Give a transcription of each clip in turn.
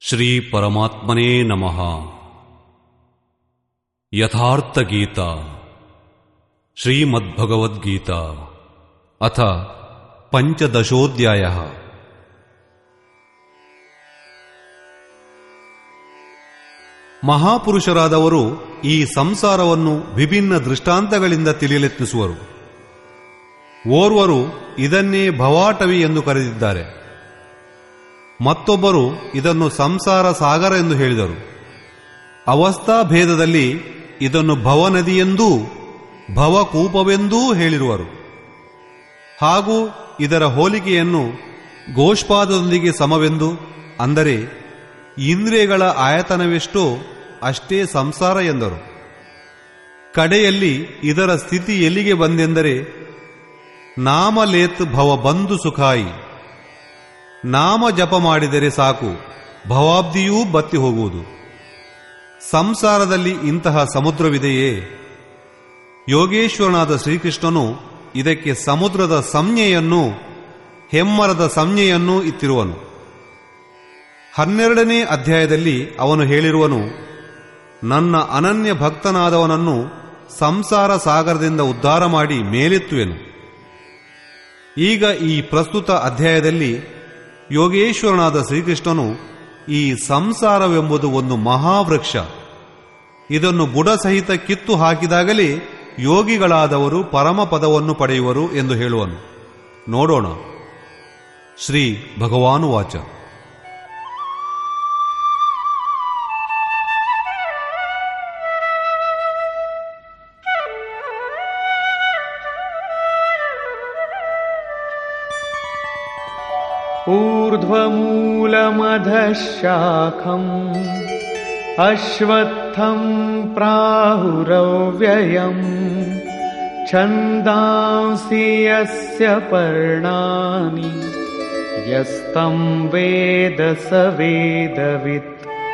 ಶ್ರೀ ಪರಮಾತ್ಮನೇ ನಮಃ ಯಥಾರ್ಥ ಗೀತಾ ಶ್ರೀಮದ್ಭಗವದ್ಗೀತಾ ಅಥ ಪಂಚದಶೋಧ್ಯಾಯ ಮಹಾಪುರುಷರಾದವರು ಈ ಸಂಸಾರವನ್ನು ವಿಭಿನ್ನ ದೃಷ್ಟಾಂತಗಳಿಂದ ತಿಳಿಯಲೆತ್ನಿಸುವರು ಓರ್ವರು ಇದನ್ನೇ ಭವಾಟವಿ ಎಂದು ಕರೆದಿದ್ದಾರೆ ಮತ್ತೊಬ್ಬರು ಇದನ್ನು ಸಂಸಾರ ಸಾಗರ ಎಂದು ಹೇಳಿದರು ಅವಸ್ಥಾ ಭೇದದಲ್ಲಿ ಇದನ್ನು ಭವನದಿಯೆಂದೂ ಭವಕೂಪವೆಂದೂ ಹೇಳಿರುವರು ಹಾಗೂ ಇದರ ಹೋಲಿಕೆಯನ್ನು ಗೋಷ್ಪಾದದೊಂದಿಗೆ ಸಮವೆಂದು ಅಂದರೆ ಇಂದ್ರಿಯಗಳ ಆಯತನವೆಷ್ಟೋ ಅಷ್ಟೇ ಸಂಸಾರ ಎಂದರು ಕಡೆಯಲ್ಲಿ ಇದರ ಸ್ಥಿತಿ ಎಲ್ಲಿಗೆ ಬಂದೆಂದರೆ ನಾಮಲೇತ್ ಭವ ಬಂಧು ಸುಖಾಯಿ ನಾಮ ಜಪ ಮಾಡಿದರೆ ಸಾಕು ಭವಾಬ್ದಿಯೂ ಬತ್ತಿ ಹೋಗುವುದು ಸಂಸಾರದಲ್ಲಿ ಇಂತಹ ಸಮುದ್ರವಿದೆಯೇ ಯೋಗೇಶ್ವರನಾದ ಶ್ರೀಕೃಷ್ಣನು ಇದಕ್ಕೆ ಸಮುದ್ರದ ಸಂಜ್ಞೆಯನ್ನು ಹೆಮ್ಮರದ ಸಂಜ್ಞೆಯನ್ನೂ ಇತ್ತಿರುವನು ಹನ್ನೆರಡನೇ ಅಧ್ಯಾಯದಲ್ಲಿ ಅವನು ಹೇಳಿರುವನು ನನ್ನ ಅನನ್ಯ ಭಕ್ತನಾದವನನ್ನು ಸಂಸಾರ ಸಾಗರದಿಂದ ಉದ್ಧಾರ ಮಾಡಿ ಮೇಲೆತ್ತುವೆನು ಈಗ ಈ ಪ್ರಸ್ತುತ ಅಧ್ಯಾಯದಲ್ಲಿ ಯೋಗೇಶ್ವರನಾದ ಶ್ರೀಕೃಷ್ಣನು ಈ ಸಂಸಾರವೆಂಬುದು ಒಂದು ಮಹಾವೃಕ್ಷ ಇದನ್ನು ಬುಡ ಸಹಿತ ಕಿತ್ತು ಹಾಕಿದಾಗಲೇ ಯೋಗಿಗಳಾದವರು ಪರಮ ಪದವನ್ನು ಪಡೆಯುವರು ಎಂದು ಹೇಳುವನು ನೋಡೋಣ ಶ್ರೀ ಭಗವಾನುವಾಚ ऊर्ध्वमूलमधः शाखम् अश्वत्थम् प्राहुरव्ययम् छन्दांसि यस्य पर्णानि यस्तम् वेद स वेदवित्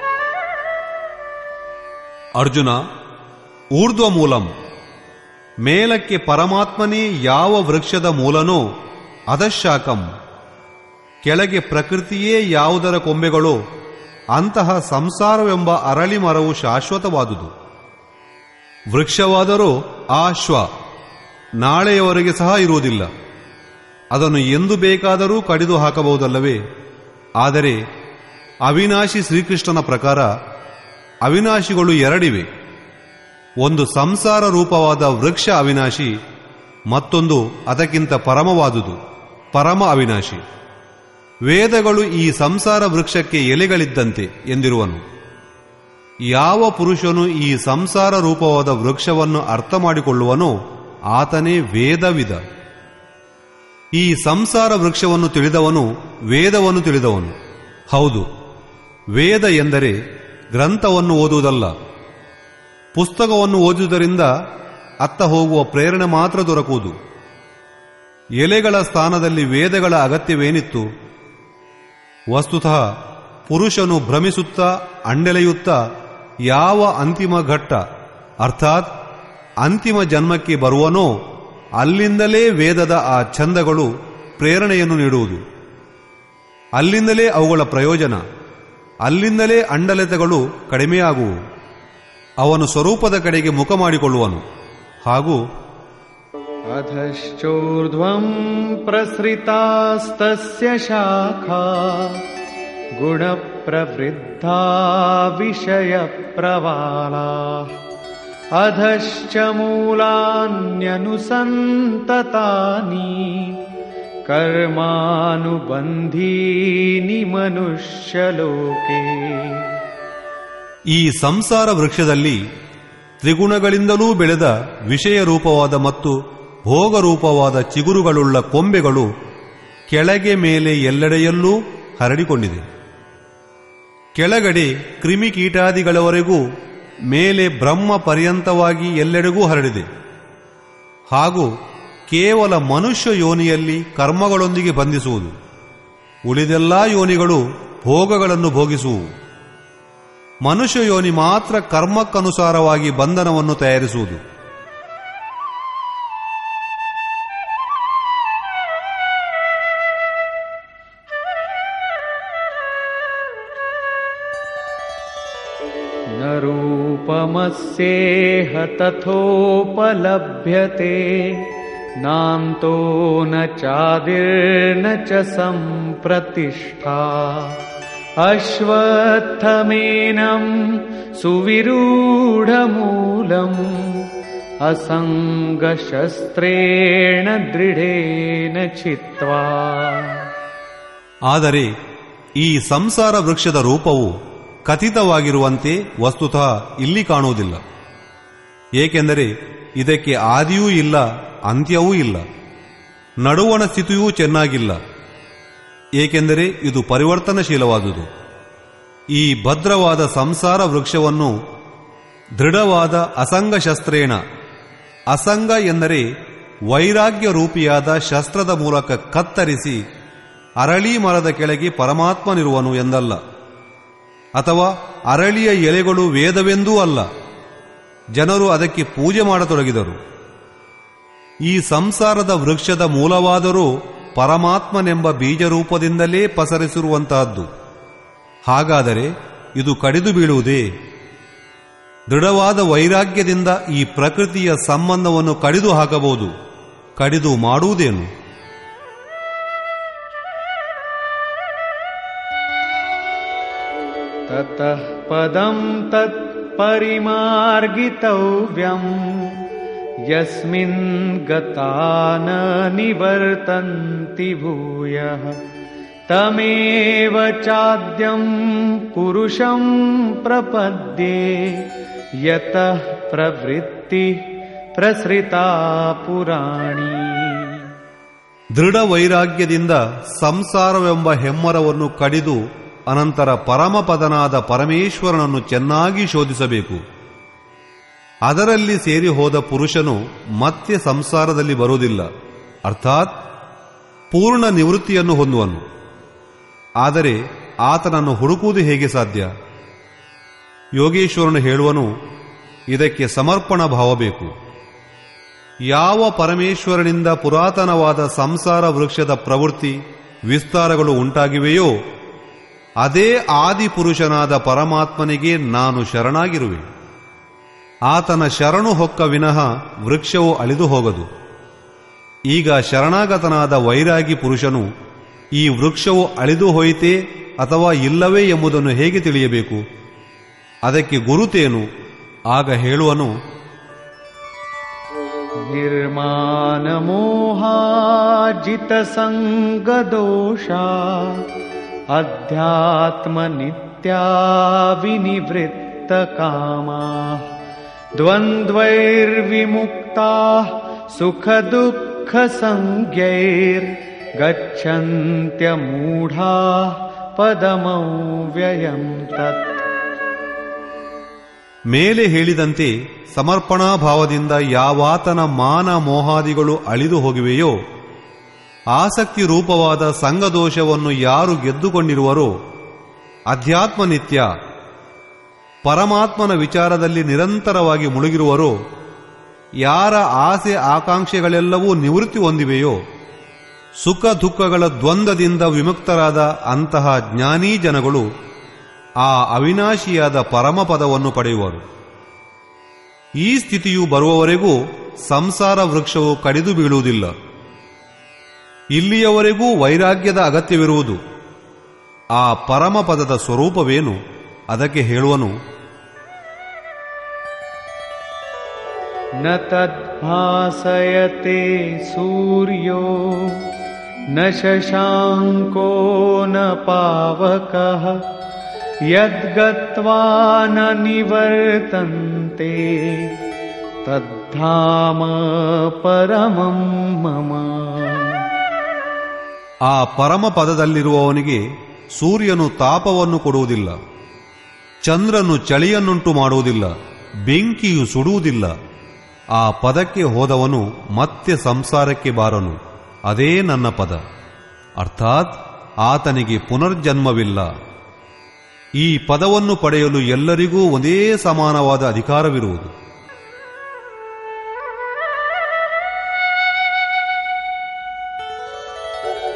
ಅರ್ಜುನ ಊರ್ಧ್ವ ಮೂಲಂ ಮೇಲಕ್ಕೆ ಪರಮಾತ್ಮನೇ ಯಾವ ವೃಕ್ಷದ ಮೂಲನೋ ಅಧಶಾಕಂ ಕೆಳಗೆ ಪ್ರಕೃತಿಯೇ ಯಾವುದರ ಕೊಂಬೆಗಳೋ ಅಂತಹ ಸಂಸಾರವೆಂಬ ಅರಳಿ ಮರವು ಶಾಶ್ವತವಾದುದು ವೃಕ್ಷವಾದರೂ ಆ ಶ್ವ ನಾಳೆಯವರೆಗೆ ಸಹ ಇರುವುದಿಲ್ಲ ಅದನ್ನು ಎಂದು ಬೇಕಾದರೂ ಕಡಿದು ಹಾಕಬಹುದಲ್ಲವೇ ಆದರೆ ಅವಿನಾಶಿ ಶ್ರೀಕೃಷ್ಣನ ಪ್ರಕಾರ ಅವಿನಾಶಿಗಳು ಎರಡಿವೆ ಒಂದು ಸಂಸಾರ ರೂಪವಾದ ವೃಕ್ಷ ಅವಿನಾಶಿ ಮತ್ತೊಂದು ಅದಕ್ಕಿಂತ ಪರಮವಾದುದು ಪರಮ ಅವಿನಾಶಿ ವೇದಗಳು ಈ ಸಂಸಾರ ವೃಕ್ಷಕ್ಕೆ ಎಲೆಗಳಿದ್ದಂತೆ ಎಂದಿರುವನು ಯಾವ ಪುರುಷನು ಈ ಸಂಸಾರ ರೂಪವಾದ ವೃಕ್ಷವನ್ನು ಅರ್ಥ ಮಾಡಿಕೊಳ್ಳುವನೋ ಆತನೇ ವೇದವಿದ ಈ ಸಂಸಾರ ವೃಕ್ಷವನ್ನು ತಿಳಿದವನು ವೇದವನ್ನು ತಿಳಿದವನು ಹೌದು ವೇದ ಎಂದರೆ ಗ್ರಂಥವನ್ನು ಓದುವುದಲ್ಲ ಪುಸ್ತಕವನ್ನು ಓದುವುದರಿಂದ ಅತ್ತ ಹೋಗುವ ಪ್ರೇರಣೆ ಮಾತ್ರ ದೊರಕುವುದು ಎಲೆಗಳ ಸ್ಥಾನದಲ್ಲಿ ವೇದಗಳ ಅಗತ್ಯವೇನಿತ್ತು ವಸ್ತುತಃ ಪುರುಷನು ಭ್ರಮಿಸುತ್ತಾ ಅಂಡೆಲೆಯುತ್ತಾ ಯಾವ ಅಂತಿಮ ಘಟ್ಟ ಅರ್ಥಾತ್ ಅಂತಿಮ ಜನ್ಮಕ್ಕೆ ಬರುವನೋ ಅಲ್ಲಿಂದಲೇ ವೇದದ ಆ ಛಂದಗಳು ಪ್ರೇರಣೆಯನ್ನು ನೀಡುವುದು ಅಲ್ಲಿಂದಲೇ ಅವುಗಳ ಪ್ರಯೋಜನ ಅಲ್ಲಿಂದಲೇ ಅಂಡಲೆತಗಳು ಕಡಿಮೆಯಾಗುವು ಅವನು ಸ್ವರೂಪದ ಕಡೆಗೆ ಮುಖ ಮಾಡಿಕೊಳ್ಳುವನು ಹಾಗೂ अधश्चोर्ध्वम् प्रसृतास्तस्य शाखा गुणप्रवृद्धा विषयप्रवालाः अधश्च मूलान्यनुसन्ततानि कर्मानुबन्धीनि मनुष्यलोके ಈ ಸಂಸಾರ ವೃಕ್ಷದಲ್ಲಿ ತ್ರಿಗುಣಗಳಿಂದಲೂ ಬೆಳೆದ ವಿಷಯ ರೂಪವಾದ ಮತ್ತು ಭೋಗರೂಪವಾದ ಚಿಗುರುಗಳುಳ್ಳ ಕೊಂಬೆಗಳು ಕೆಳಗೆ ಮೇಲೆ ಎಲ್ಲೆಡೆಯಲ್ಲೂ ಹರಡಿಕೊಂಡಿದೆ ಕೆಳಗಡೆ ಕ್ರಿಮಿಕೀಟಾದಿಗಳವರೆಗೂ ಮೇಲೆ ಬ್ರಹ್ಮ ಪರ್ಯಂತವಾಗಿ ಎಲ್ಲೆಡೆಗೂ ಹರಡಿದೆ ಹಾಗೂ ಕೇವಲ ಮನುಷ್ಯ ಯೋನಿಯಲ್ಲಿ ಕರ್ಮಗಳೊಂದಿಗೆ ಬಂಧಿಸುವುದು ಉಳಿದೆಲ್ಲಾ ಯೋನಿಗಳು ಭೋಗಗಳನ್ನು ಭೋಗಿಸುವು ಮನುಷ್ಯ ಯೋನಿ ಮಾತ್ರ ಕರ್ಮಕ್ಕನುಸಾರವಾಗಿ ಬಂಧನವನ್ನು ತಯಾರಿಸುವುದು रूपमस्येह तथोपलभ्यते नान्तो न चादिर्न च सम्प्रतिष्ठा अश्वत्थमेनं सुविरूढमूलम् असङ्गशस्त्रेण दृढेन छित्त्वा ಆದರೆ ಈ ಸಂಸಾರ ವೃಕ್ಷದ ರೂಪವು ಕಥಿತವಾಗಿರುವಂತೆ ವಸ್ತುತಃ ಇಲ್ಲಿ ಕಾಣುವುದಿಲ್ಲ ಏಕೆಂದರೆ ಇದಕ್ಕೆ ಆದಿಯೂ ಇಲ್ಲ ಅಂತ್ಯವೂ ಇಲ್ಲ ನಡುವಣ ಸ್ಥಿತಿಯೂ ಚೆನ್ನಾಗಿಲ್ಲ ಏಕೆಂದರೆ ಇದು ಪರಿವರ್ತನಶೀಲವಾದುದು ಈ ಭದ್ರವಾದ ಸಂಸಾರ ವೃಕ್ಷವನ್ನು ದೃಢವಾದ ಅಸಂಗ ಶಸ್ತ್ರೇಣ ಅಸಂಗ ಎಂದರೆ ವೈರಾಗ್ಯ ರೂಪಿಯಾದ ಶಸ್ತ್ರದ ಮೂಲಕ ಕತ್ತರಿಸಿ ಅರಳಿ ಮರದ ಕೆಳಗೆ ಪರಮಾತ್ಮನಿರುವನು ಎಂದಲ್ಲ ಅಥವಾ ಅರಳಿಯ ಎಲೆಗಳು ವೇದವೆಂದೂ ಅಲ್ಲ ಜನರು ಅದಕ್ಕೆ ಪೂಜೆ ಮಾಡತೊಡಗಿದರು ಈ ಸಂಸಾರದ ವೃಕ್ಷದ ಮೂಲವಾದರೂ ಪರಮಾತ್ಮನೆಂಬ ಬೀಜರೂಪದಿಂದಲೇ ಪಸರಿಸಿರುವಂತಹದ್ದು ಹಾಗಾದರೆ ಇದು ಕಡಿದು ಬೀಳುವುದೇ ದೃಢವಾದ ವೈರಾಗ್ಯದಿಂದ ಈ ಪ್ರಕೃತಿಯ ಸಂಬಂಧವನ್ನು ಕಡಿದು ಹಾಕಬಹುದು ಕಡಿದು ಮಾಡುವುದೇನು ततः पदं तत्परिमार्गितव्यम् यस्मिन् गता न निवर्तन्ति भूयः तमेव चाद्यं पुरुषं प्रपद्ये यतः प्रवृत्तिः प्रसृता पुराणी ದೃಢ ವೈರಾಗ್ಯದಿಂದ ಸಂಸಾರವೆಂಬ ಹೆಮ್ಮರವನ್ನು ಕಡಿದು ಅನಂತರ ಪರಮಪದನಾದ ಪರಮೇಶ್ವರನನ್ನು ಚೆನ್ನಾಗಿ ಶೋಧಿಸಬೇಕು ಅದರಲ್ಲಿ ಸೇರಿ ಹೋದ ಪುರುಷನು ಮತ್ತೆ ಸಂಸಾರದಲ್ಲಿ ಬರುವುದಿಲ್ಲ ಅರ್ಥಾತ್ ಪೂರ್ಣ ನಿವೃತ್ತಿಯನ್ನು ಹೊಂದುವನು ಆದರೆ ಆತನನ್ನು ಹುಡುಕುವುದು ಹೇಗೆ ಸಾಧ್ಯ ಯೋಗೇಶ್ವರನು ಹೇಳುವನು ಇದಕ್ಕೆ ಸಮರ್ಪಣ ಭಾವ ಬೇಕು ಯಾವ ಪರಮೇಶ್ವರನಿಂದ ಪುರಾತನವಾದ ಸಂಸಾರ ವೃಕ್ಷದ ಪ್ರವೃತ್ತಿ ವಿಸ್ತಾರಗಳು ಉಂಟಾಗಿವೆಯೋ ಅದೇ ಆದಿಪುರುಷನಾದ ಪರಮಾತ್ಮನಿಗೆ ನಾನು ಶರಣಾಗಿರುವೆ ಆತನ ಶರಣು ಹೊಕ್ಕ ವಿನಃ ವೃಕ್ಷವು ಅಳಿದು ಹೋಗದು ಈಗ ಶರಣಾಗತನಾದ ವೈರಾಗಿ ಪುರುಷನು ಈ ವೃಕ್ಷವು ಅಳಿದು ಹೋಯಿತೇ ಅಥವಾ ಇಲ್ಲವೇ ಎಂಬುದನ್ನು ಹೇಗೆ ತಿಳಿಯಬೇಕು ಅದಕ್ಕೆ ಗುರುತೇನು ಆಗ ಹೇಳುವನು निर्मानमोहाजितसङ्गदोषा अध्यात्मनित्या विनिवृत्तकामाः द्वन्द्वैर्विमुक्ताः सुखदुःखसंज्ञैर्गच्छन्त्यमूढाः पदमव्ययम् तत् ಮೇಲೆ ಹೇಳಿದಂತೆ ಸಮರ್ಪಣಾಭಾವದಿಂದ ಯಾವಾತನ ಮಾನ ಮೋಹಾದಿಗಳು ಅಳಿದು ಹೋಗಿವೆಯೋ ಆಸಕ್ತಿ ರೂಪವಾದ ಸಂಘದೋಷವನ್ನು ಯಾರು ಗೆದ್ದುಕೊಂಡಿರುವರೋ ಅಧ್ಯಾತ್ಮ ನಿತ್ಯ ಪರಮಾತ್ಮನ ವಿಚಾರದಲ್ಲಿ ನಿರಂತರವಾಗಿ ಮುಳುಗಿರುವರೋ ಯಾರ ಆಸೆ ಆಕಾಂಕ್ಷೆಗಳೆಲ್ಲವೂ ನಿವೃತ್ತಿ ಹೊಂದಿವೆಯೋ ಸುಖ ದುಃಖಗಳ ದ್ವಂದ್ವದಿಂದ ವಿಮುಕ್ತರಾದ ಅಂತಹ ಜ್ಞಾನೀ ಜನಗಳು ಆ ಅವಿನಾಶಿಯಾದ ಪರಮಪದವನ್ನು ಪಡೆಯುವರು ಈ ಸ್ಥಿತಿಯು ಬರುವವರೆಗೂ ಸಂಸಾರ ವೃಕ್ಷವು ಕಡಿದು ಬೀಳುವುದಿಲ್ಲ ಇಲ್ಲಿಯವರೆಗೂ ವೈರಾಗ್ಯದ ಅಗತ್ಯವಿರುವುದು ಆ ಪರಮಪದದ ಸ್ವರೂಪವೇನು ಅದಕ್ಕೆ ಹೇಳುವನು न तद्भासयते सूर्यो न शशाङ्को न पावकः यद्गत्वा न निवर्तन्ते तद्धाम परमं मम ಆ ಪರಮಪದದಲ್ಲಿರುವವನಿಗೆ ಸೂರ್ಯನು ತಾಪವನ್ನು ಕೊಡುವುದಿಲ್ಲ ಚಂದ್ರನು ಚಳಿಯನ್ನುಂಟು ಮಾಡುವುದಿಲ್ಲ ಬೆಂಕಿಯು ಸುಡುವುದಿಲ್ಲ ಆ ಪದಕ್ಕೆ ಹೋದವನು ಮತ್ತೆ ಸಂಸಾರಕ್ಕೆ ಬಾರನು ಅದೇ ನನ್ನ ಪದ ಅರ್ಥಾತ್ ಆತನಿಗೆ ಪುನರ್ಜನ್ಮವಿಲ್ಲ ಈ ಪದವನ್ನು ಪಡೆಯಲು ಎಲ್ಲರಿಗೂ ಒಂದೇ ಸಮಾನವಾದ ಅಧಿಕಾರವಿರುವುದು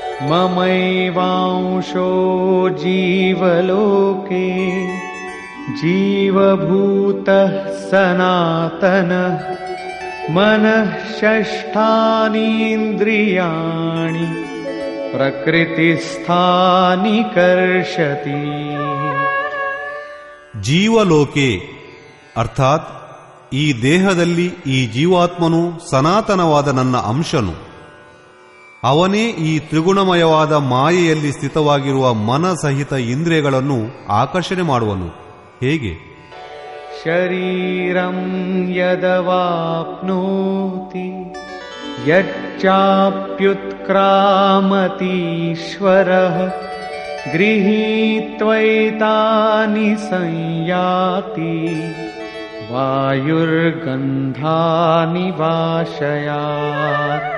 ममैवांशो जीवलोके जीवभूतः सनातनः मनः षष्ठानीन्द्रियाणि प्रकृतिस्थानि कर्षति ಜೀವಲೋಕೆ ಅರ್ಥಾತ್ ಈ ದೇಹದಲ್ಲಿ ಈ ಜೀವಾತ್ಮನು ಸನಾತನವಾದ ನನ್ನ ಅಂಶನು ಅವನೇ ಈ ತ್ರಿಗುಣಮಯವಾದ ಮಾಯೆಯಲ್ಲಿ ಸ್ಥಿತವಾಗಿರುವ ಮನಸಹಿತ ಇಂದ್ರಿಯಗಳನ್ನು ಆಕರ್ಷಣೆ ಮಾಡುವನು ಹೇಗೆ शरीरं यदवाप्नोति यच्चाप्युत्क्रामतीश्वरः गृहीत्वैतानि संयाति वायुर्गन्धानि वाशयात्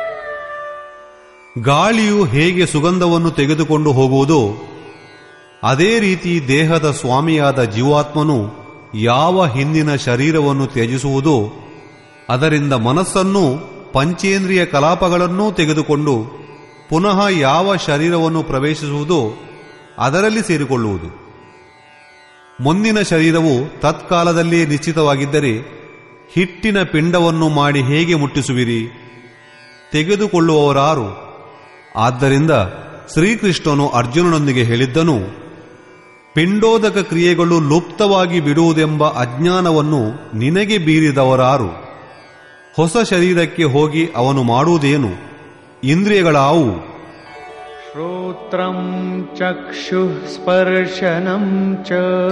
ಗಾಳಿಯು ಹೇಗೆ ಸುಗಂಧವನ್ನು ತೆಗೆದುಕೊಂಡು ಹೋಗುವುದೋ ಅದೇ ರೀತಿ ದೇಹದ ಸ್ವಾಮಿಯಾದ ಜೀವಾತ್ಮನು ಯಾವ ಹಿಂದಿನ ಶರೀರವನ್ನು ತ್ಯಜಿಸುವುದೋ ಅದರಿಂದ ಮನಸ್ಸನ್ನು ಪಂಚೇಂದ್ರಿಯ ಕಲಾಪಗಳನ್ನೂ ತೆಗೆದುಕೊಂಡು ಪುನಃ ಯಾವ ಶರೀರವನ್ನು ಪ್ರವೇಶಿಸುವುದೋ ಅದರಲ್ಲಿ ಸೇರಿಕೊಳ್ಳುವುದು ಮುಂದಿನ ಶರೀರವು ತತ್ಕಾಲದಲ್ಲೇ ನಿಶ್ಚಿತವಾಗಿದ್ದರೆ ಹಿಟ್ಟಿನ ಪಿಂಡವನ್ನು ಮಾಡಿ ಹೇಗೆ ಮುಟ್ಟಿಸುವಿರಿ ತೆಗೆದುಕೊಳ್ಳುವವರಾರು ಆದ್ದರಿಂದ ಶ್ರೀಕೃಷ್ಣನು ಅರ್ಜುನನೊಂದಿಗೆ ಹೇಳಿದ್ದನು ಪಿಂಡೋದಕ ಕ್ರಿಯೆಗಳು ಲುಪ್ತವಾಗಿ ಬಿಡುವುದೆಂಬ ಅಜ್ಞಾನವನ್ನು ನಿನಗೆ ಬೀರಿದವರಾರು ಹೊಸ ಶರೀರಕ್ಕೆ ಹೋಗಿ ಅವನು ಮಾಡುವುದೇನು ಇಂದ್ರಿಯಗಳಾವು श्रोत्रं चक्षुः स्पर्शनं च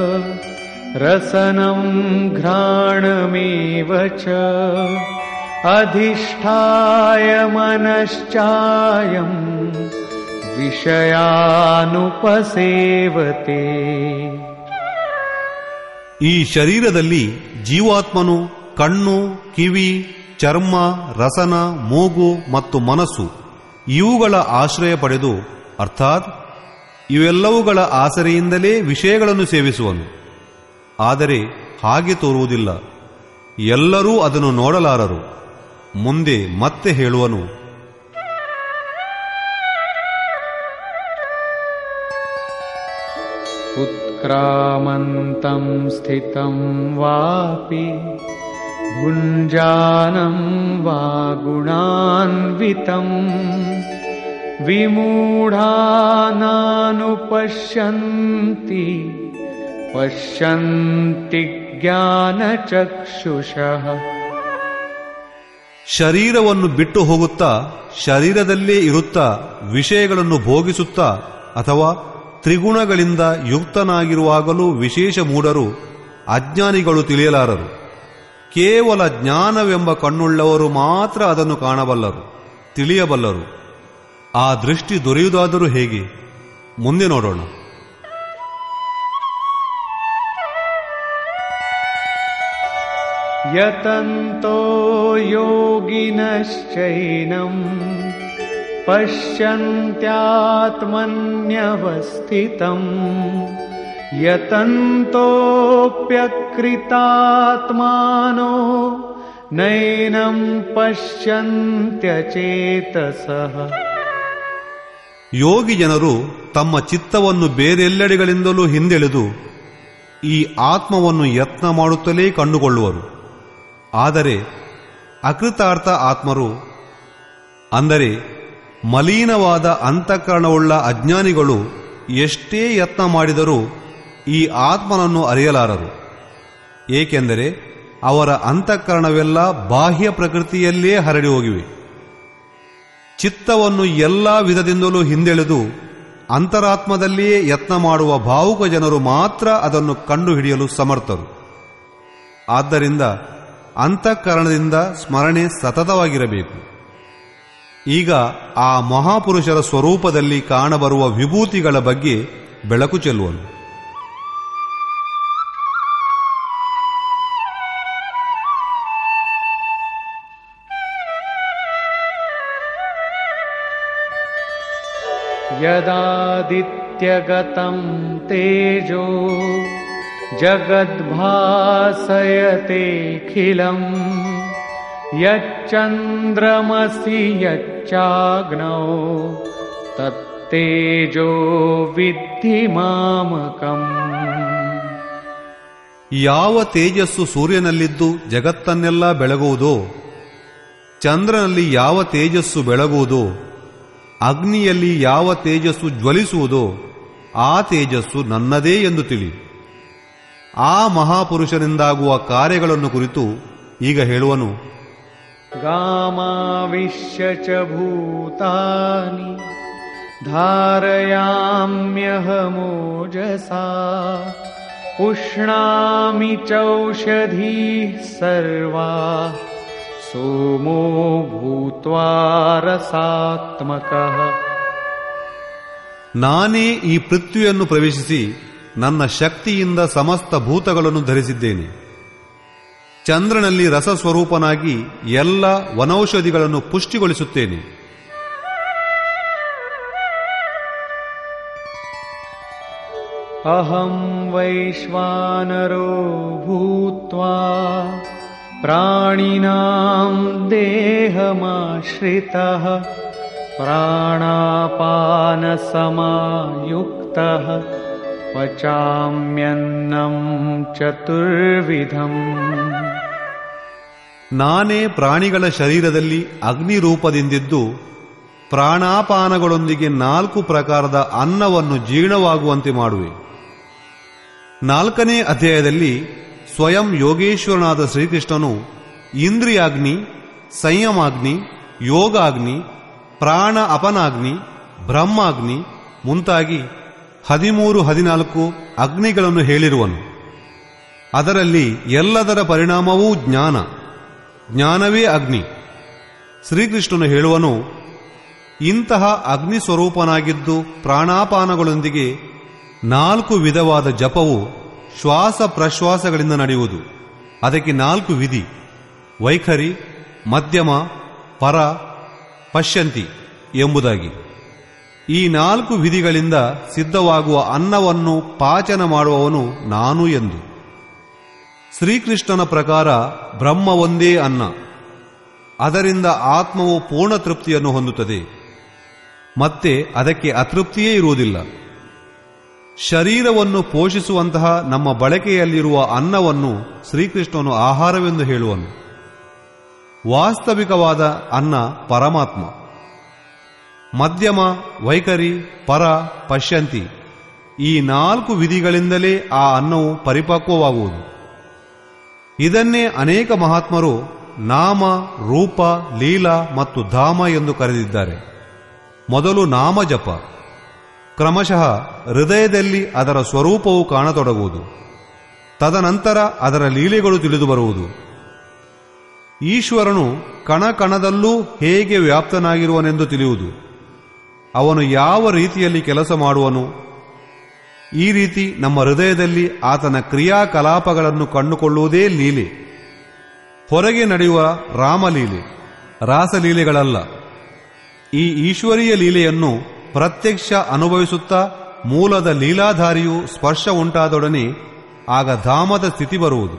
रसनं घ्राणमेव च अधिष्ठाय मनश्चायं विषयानुपसेवते ಈ ಶರೀರದಲ್ಲಿ ಜೀವಾತ್ಮನು ಕಣ್ಣು ಕಿವಿ ಚರ್ಮ ರಸನ ಮೂಗು ಮತ್ತು ಮನಸ್ಸು ಇವುಗಳ ಆಶ್ರಯ ಪಡೆದು ಅರ್ಥಾತ್ ಇವೆಲ್ಲವುಗಳ ಆಸರೆಯಿಂದಲೇ ವಿಷಯಗಳನ್ನು ಸೇವಿಸುವನು ಆದರೆ ಹಾಗೆ ತೋರುವುದಿಲ್ಲ ಎಲ್ಲರೂ ಅದನ್ನು ನೋಡಲಾರರು ಮುಂದೆ ಮತ್ತೆ ಹೇಳುವನು उत्क्रामन्तं स्थितं वापि भुञ्जानं वा गुणान्वितम् विमूढानानुपश्यन्ति पश्यन्ति ज्ञानचक्षुषः ಶರೀರವನ್ನು ಬಿಟ್ಟು ಹೋಗುತ್ತಾ ಶರೀರದಲ್ಲೇ ಇರುತ್ತಾ ವಿಷಯಗಳನ್ನು ಭೋಗಿಸುತ್ತಾ ಅಥವಾ ತ್ರಿಗುಣಗಳಿಂದ ಯುಕ್ತನಾಗಿರುವಾಗಲೂ ವಿಶೇಷ ಮೂಢರು ಅಜ್ಞಾನಿಗಳು ತಿಳಿಯಲಾರರು ಕೇವಲ ಜ್ಞಾನವೆಂಬ ಕಣ್ಣುಳ್ಳವರು ಮಾತ್ರ ಅದನ್ನು ಕಾಣಬಲ್ಲರು ತಿಳಿಯಬಲ್ಲರು ಆ ದೃಷ್ಟಿ ದೊರೆಯುವುದಾದರೂ ಹೇಗೆ ಮುಂದೆ ನೋಡೋಣ यतन्तो योगिनश्चैनम् पश्यन्त्यात्मन्यवस्थितम् यतन्तोऽप्यकृतात्मानो नैनं पश्यन्त्यचेतसः ಯೋಗಿ ಜನರು ತಮ್ಮ ಚಿತ್ತವನ್ನು ಬೇರೆಲ್ಲೆಡೆಗಳಿಂದಲೂ ಹಿಂದೆಳೆದು ಈ ಆತ್ಮವನ್ನು ಯತ್ನ ಮಾಡುತ್ತಲೇ ಕಂಡುಕೊಳ್ಳುವರು ಆದರೆ ಅಕೃತಾರ್ಥ ಆತ್ಮರು ಅಂದರೆ ಮಲೀನವಾದ ಅಂತಃಕರಣವುಳ್ಳ ಅಜ್ಞಾನಿಗಳು ಎಷ್ಟೇ ಯತ್ನ ಮಾಡಿದರೂ ಈ ಆತ್ಮನನ್ನು ಅರಿಯಲಾರರು ಏಕೆಂದರೆ ಅವರ ಅಂತಃಕರಣವೆಲ್ಲ ಬಾಹ್ಯ ಪ್ರಕೃತಿಯಲ್ಲೇ ಹರಡಿ ಹೋಗಿವೆ ಚಿತ್ತವನ್ನು ಎಲ್ಲ ವಿಧದಿಂದಲೂ ಹಿಂದೆಳೆದು ಅಂತರಾತ್ಮದಲ್ಲಿಯೇ ಯತ್ನ ಮಾಡುವ ಭಾವುಕ ಜನರು ಮಾತ್ರ ಅದನ್ನು ಕಂಡುಹಿಡಿಯಲು ಸಮರ್ಥರು ಆದ್ದರಿಂದ ಅಂತಃಕರಣದಿಂದ ಸ್ಮರಣೆ ಸತತವಾಗಿರಬೇಕು ಈಗ ಆ ಮಹಾಪುರುಷರ ಸ್ವರೂಪದಲ್ಲಿ ಕಾಣಬರುವ ವಿಭೂತಿಗಳ ಬಗ್ಗೆ ಬೆಳಕು ಚೆಲ್ಲುವನು यदादित्यगतं तेजो जगद्भासयतेऽखिलम् यच्चन्द्रमसि यच्चाग्नौ तत्तेजो विद्धि मामकम् ಯಾವ ತೇಜಸ್ಸು ಸೂರ್ಯನಲ್ಲಿದ್ದು ಜಗತ್ತನ್ನೆಲ್ಲ ಬೆಳಗುವುದೋ ಚಂದ್ರನಲ್ಲಿ ಯಾವ ತೇಜಸ್ಸು ಬೆಳಗುವುದೋ ಅಗ್ನಿಯಲ್ಲಿ ಯಾವ ತೇಜಸ್ಸು ಜ್ವಲಿಸುವುದೋ ಆ ತೇಜಸ್ಸು ನನ್ನದೇ ಎಂದು ತಿಳಿ ಆ ಮಹಾಪುರುಷನಿಂದಾಗುವ ಕಾರ್ಯಗಳನ್ನು ಕುರಿತು ಈಗ ಹೇಳುವನು गामाविश्य च भूतानि धारयाम्यहमोजसा पुष्णामि चौषधीः सर्वा सोमो भूत्वा रसात्मकः ನಾನೇ ಈ ಪೃಥ್ವಿಯನ್ನು ಪ್ರವೇಶಿಸಿ ನನ್ನ ಶಕ್ತಿಯಿಂದ ಸಮಸ್ತ ಭೂತಗಳನ್ನು ಧರಿಸಿದ್ದೇನೆ ಚಂದ್ರನಲ್ಲಿ ರಸಸ್ವರೂಪನಾಗಿ ಎಲ್ಲ ವನೌಷಧಿಗಳನ್ನು ಪುಷ್ಟಿಗೊಳಿಸುತ್ತೇನೆ अहं वैश्वानरो भूत्वा प्राणिनां देहमाश्रितः प्राणापानसमायुक्तः पचाम्यन्नं चतुर्विधम् ನಾನೇ ಪ್ರಾಣಿಗಳ ಶರೀರದಲ್ಲಿ ಅಗ್ನಿ ರೂಪದಿಂದಿದ್ದು ಪ್ರಾಣಾಪಾನಗಳೊಂದಿಗೆ ನಾಲ್ಕು ಪ್ರಕಾರದ ಅನ್ನವನ್ನು ಜೀರ್ಣವಾಗುವಂತೆ ಮಾಡುವೆ ನಾಲ್ಕನೇ ಅಧ್ಯಾಯದಲ್ಲಿ ಸ್ವಯಂ ಯೋಗೇಶ್ವರನಾದ ಶ್ರೀಕೃಷ್ಣನು ಇಂದ್ರಿಯಾಗ್ನಿ ಸಂಯಮಾಗ್ನಿ ಯೋಗಾಗ್ನಿ ಪ್ರಾಣ ಅಪನಾಗ್ನಿ ಬ್ರಹ್ಮಾಗ್ನಿ ಮುಂತಾಗಿ ಹದಿಮೂರು ಹದಿನಾಲ್ಕು ಅಗ್ನಿಗಳನ್ನು ಹೇಳಿರುವನು ಅದರಲ್ಲಿ ಎಲ್ಲದರ ಪರಿಣಾಮವೂ ಜ್ಞಾನ ಜ್ಞಾನವೇ ಅಗ್ನಿ ಶ್ರೀಕೃಷ್ಣನು ಹೇಳುವನು ಇಂತಹ ಅಗ್ನಿ ಸ್ವರೂಪನಾಗಿದ್ದು ಪ್ರಾಣಾಪಾನಗಳೊಂದಿಗೆ ನಾಲ್ಕು ವಿಧವಾದ ಜಪವು ಶ್ವಾಸ ಪ್ರಶ್ವಾಸಗಳಿಂದ ನಡೆಯುವುದು ಅದಕ್ಕೆ ನಾಲ್ಕು ವಿಧಿ ವೈಖರಿ ಮಧ್ಯಮ ಪರ ಪಶ್ಯಂತಿ ಎಂಬುದಾಗಿ ಈ ನಾಲ್ಕು ವಿಧಿಗಳಿಂದ ಸಿದ್ಧವಾಗುವ ಅನ್ನವನ್ನು ಪಾಚನ ಮಾಡುವವನು ನಾನು ಎಂದು ಶ್ರೀಕೃಷ್ಣನ ಪ್ರಕಾರ ಬ್ರಹ್ಮ ಒಂದೇ ಅನ್ನ ಅದರಿಂದ ಆತ್ಮವು ಪೂರ್ಣ ತೃಪ್ತಿಯನ್ನು ಹೊಂದುತ್ತದೆ ಮತ್ತೆ ಅದಕ್ಕೆ ಅತೃಪ್ತಿಯೇ ಇರುವುದಿಲ್ಲ ಶರೀರವನ್ನು ಪೋಷಿಸುವಂತಹ ನಮ್ಮ ಬಳಕೆಯಲ್ಲಿರುವ ಅನ್ನವನ್ನು ಶ್ರೀಕೃಷ್ಣನು ಆಹಾರವೆಂದು ಹೇಳುವನು ವಾಸ್ತವಿಕವಾದ ಅನ್ನ ಪರಮಾತ್ಮ ಮಧ್ಯಮ ವೈಖರಿ ಪರ ಪಶ್ಯಂತಿ ಈ ನಾಲ್ಕು ವಿಧಿಗಳಿಂದಲೇ ಆ ಅನ್ನವು ಪರಿಪಕ್ವವಾಗುವುದು ಇದನ್ನೇ ಅನೇಕ ಮಹಾತ್ಮರು ನಾಮ ರೂಪ ಲೀಲಾ ಮತ್ತು ಧಾಮ ಎಂದು ಕರೆದಿದ್ದಾರೆ ಮೊದಲು ನಾಮ ಜಪ ಕ್ರಮಶಃ ಹೃದಯದಲ್ಲಿ ಅದರ ಸ್ವರೂಪವು ಕಾಣತೊಡಗುವುದು ತದನಂತರ ಅದರ ಲೀಲೆಗಳು ತಿಳಿದು ಬರುವುದು ಈಶ್ವರನು ಕಣ ಕಣದಲ್ಲೂ ಹೇಗೆ ವ್ಯಾಪ್ತನಾಗಿರುವನೆಂದು ತಿಳಿಯುವುದು ಅವನು ಯಾವ ರೀತಿಯಲ್ಲಿ ಕೆಲಸ ಮಾಡುವನು ಈ ರೀತಿ ನಮ್ಮ ಹೃದಯದಲ್ಲಿ ಆತನ ಕ್ರಿಯಾಕಲಾಪಗಳನ್ನು ಕಂಡುಕೊಳ್ಳುವುದೇ ಲೀಲೆ ಹೊರಗೆ ನಡೆಯುವ ರಾಮಲೀಲೆ ರಾಸಲೀಲೆಗಳಲ್ಲ ಈ ಈಶ್ವರೀಯ ಲೀಲೆಯನ್ನು ಪ್ರತ್ಯಕ್ಷ ಅನುಭವಿಸುತ್ತಾ ಮೂಲದ ಲೀಲಾಧಾರಿಯು ಸ್ಪರ್ಶ ಉಂಟಾದೊಡನೆ ಆಗ ಧಾಮದ ಸ್ಥಿತಿ ಬರುವುದು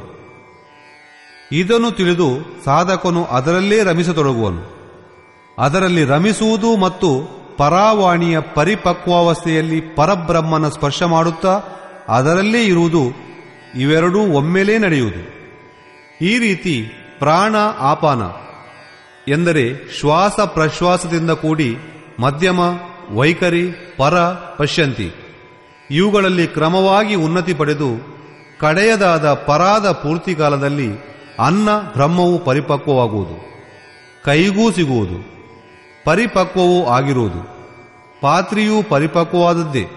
ಇದನ್ನು ತಿಳಿದು ಸಾಧಕನು ಅದರಲ್ಲೇ ರಮಿಸತೊಡಗುವನು ಅದರಲ್ಲಿ ರಮಿಸುವುದು ಮತ್ತು ಪರಾವಾಣಿಯ ಪರಿಪಕ್ವಾವಸ್ಥೆಯಲ್ಲಿ ಪರಬ್ರಹ್ಮನ ಸ್ಪರ್ಶ ಮಾಡುತ್ತಾ ಅದರಲ್ಲೇ ಇರುವುದು ಇವೆರಡೂ ಒಮ್ಮೆಲೇ ನಡೆಯುವುದು ಈ ರೀತಿ ಪ್ರಾಣ ಆಪಾನ ಎಂದರೆ ಶ್ವಾಸ ಪ್ರಶ್ವಾಸದಿಂದ ಕೂಡಿ ಮಧ್ಯಮ ವೈಖರಿ ಪರ ಪಶ್ಯಂತಿ ಇವುಗಳಲ್ಲಿ ಕ್ರಮವಾಗಿ ಉನ್ನತಿ ಪಡೆದು ಕಡೆಯದಾದ ಪರಾದ ಪೂರ್ತಿಕಾಲದಲ್ಲಿ ಅನ್ನ ಬ್ರಹ್ಮವು ಪರಿಪಕ್ವವಾಗುವುದು ಕೈಗೂ ಸಿಗುವುದು ಪರಿಪಕ್ವವೂ ಆಗಿರುವುದು ಪಾತ್ರೆಯೂ ಪರಿಪಕ್ವವಾದದ್ದೇ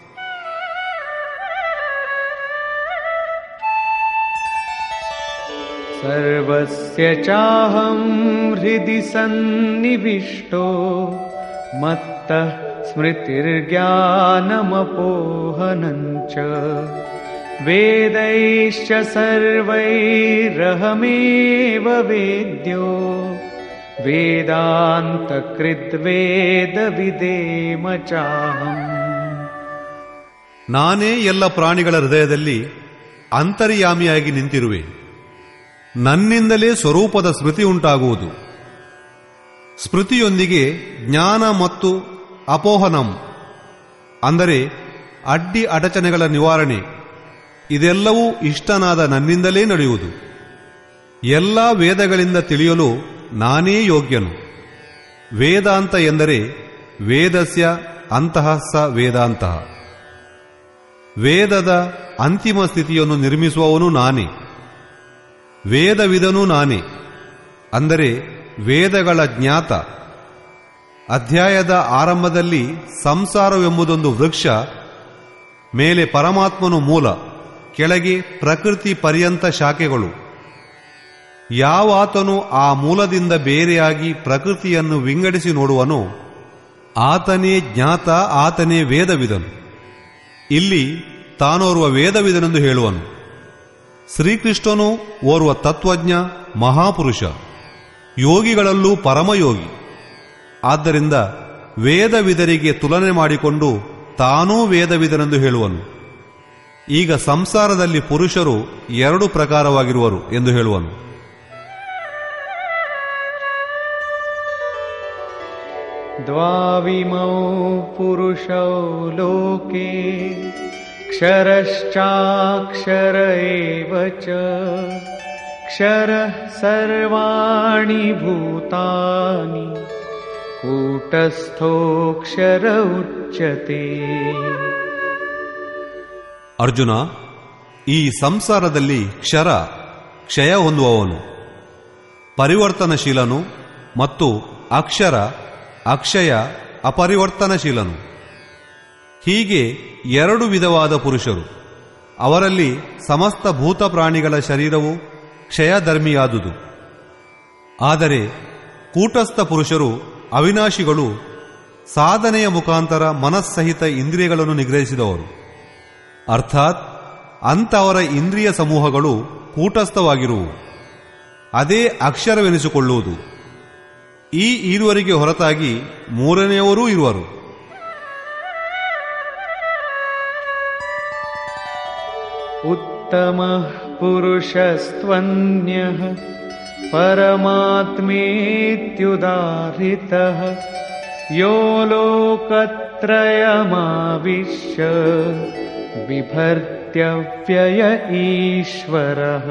सर्वस्य चाहं हृदि सन्निविष्टो मत्तः स्मृतिर्ज्ञानमपोहनं च वेदैश्च सर्वैरहमेव वेद्यो वेदान्तकृद्वेदविदेम चाहम् ನಾನೇ ಎಲ್ಲ ಪ್ರಾಣಿಗಳ ಹೃದಯದಲ್ಲಿ ಅಂತರ್ಯಾಮಿಯಾಗಿ ನಿಂತಿರುವೆ ನನ್ನಿಂದಲೇ ಸ್ವರೂಪದ ಸ್ಮೃತಿ ಉಂಟಾಗುವುದು ಸ್ಮೃತಿಯೊಂದಿಗೆ ಜ್ಞಾನ ಮತ್ತು ಅಪೋಹನಂ ಅಂದರೆ ಅಡ್ಡಿ ಅಡಚಣೆಗಳ ನಿವಾರಣೆ ಇದೆಲ್ಲವೂ ಇಷ್ಟನಾದ ನನ್ನಿಂದಲೇ ನಡೆಯುವುದು ಎಲ್ಲ ವೇದಗಳಿಂದ ತಿಳಿಯಲು ನಾನೇ ಯೋಗ್ಯನು ವೇದಾಂತ ಎಂದರೆ ವೇದಸ್ಯ ಅಂತಹ ಸ ವೇದಾಂತ ವೇದದ ಅಂತಿಮ ಸ್ಥಿತಿಯನ್ನು ನಿರ್ಮಿಸುವವನು ನಾನೇ ವೇದವಿದನು ನಾನೇ ಅಂದರೆ ವೇದಗಳ ಜ್ಞಾತ ಅಧ್ಯಾಯದ ಆರಂಭದಲ್ಲಿ ಸಂಸಾರವೆಂಬುದೊಂದು ವೃಕ್ಷ ಮೇಲೆ ಪರಮಾತ್ಮನು ಮೂಲ ಕೆಳಗೆ ಪ್ರಕೃತಿ ಪರ್ಯಂತ ಶಾಖೆಗಳು ಯಾವಾತನು ಆ ಮೂಲದಿಂದ ಬೇರೆಯಾಗಿ ಪ್ರಕೃತಿಯನ್ನು ವಿಂಗಡಿಸಿ ನೋಡುವನೋ ಆತನೇ ಜ್ಞಾತ ಆತನೇ ವೇದವಿದನು ಇಲ್ಲಿ ತಾನೋರ್ವ ವೇದವಿದನೆಂದು ಹೇಳುವನು ಶ್ರೀಕೃಷ್ಣನು ಓರ್ವ ತತ್ವಜ್ಞ ಮಹಾಪುರುಷ ಯೋಗಿಗಳಲ್ಲೂ ಪರಮಯೋಗಿ ಆದ್ದರಿಂದ ವೇದವಿದರಿಗೆ ತುಲನೆ ಮಾಡಿಕೊಂಡು ತಾನೂ ವೇದವಿದನೆಂದು ಹೇಳುವನು ಈಗ ಸಂಸಾರದಲ್ಲಿ ಪುರುಷರು ಎರಡು ಪ್ರಕಾರವಾಗಿರುವರು ಎಂದು ಹೇಳುವನು द्वाविमौ पुरुषौ लोके क्षरश्चाक्षर एव च क्षरः सर्वाणि भूतानि कूटस्थोऽक्षर उच्यते ಅರ್ಜುನ ಈ ಸಂಸಾರದಲ್ಲಿ ಕ್ಷರ ಕ್ಷಯ ಹೊಂದುವವನು ಪರಿವರ್ತನಶೀಲನು ಮತ್ತು ಅಕ್ಷರ ಅಕ್ಷಯ ಅಪರಿವರ್ತನಶೀಲನು ಹೀಗೆ ಎರಡು ವಿಧವಾದ ಪುರುಷರು ಅವರಲ್ಲಿ ಸಮಸ್ತ ಭೂತ ಪ್ರಾಣಿಗಳ ಶರೀರವು ಕ್ಷಯಧರ್ಮಿಯಾದುದು ಆದರೆ ಕೂಟಸ್ಥ ಪುರುಷರು ಅವಿನಾಶಿಗಳು ಸಾಧನೆಯ ಮುಖಾಂತರ ಮನಸ್ಸಹಿತ ಇಂದ್ರಿಯಗಳನ್ನು ನಿಗ್ರಹಿಸಿದವರು ಅರ್ಥಾತ್ ಅಂತವರ ಇಂದ್ರಿಯ ಸಮೂಹಗಳು ಕೂಟಸ್ಥವಾಗಿರುವು ಅದೇ ಅಕ್ಷರವೆನಿಸಿಕೊಳ್ಳುವುದು ಈ ಇರುವರಿಗೆ ಹೊರತಾಗಿ ಮೂರನೆಯವರೂ ಇರುವರು उत्तमः पुरुषस्त्वन्यः परमात्मेत्युदाहृतः यो लोकत्रयमाविश्य बिभर्त्यव्यय ईश्वरः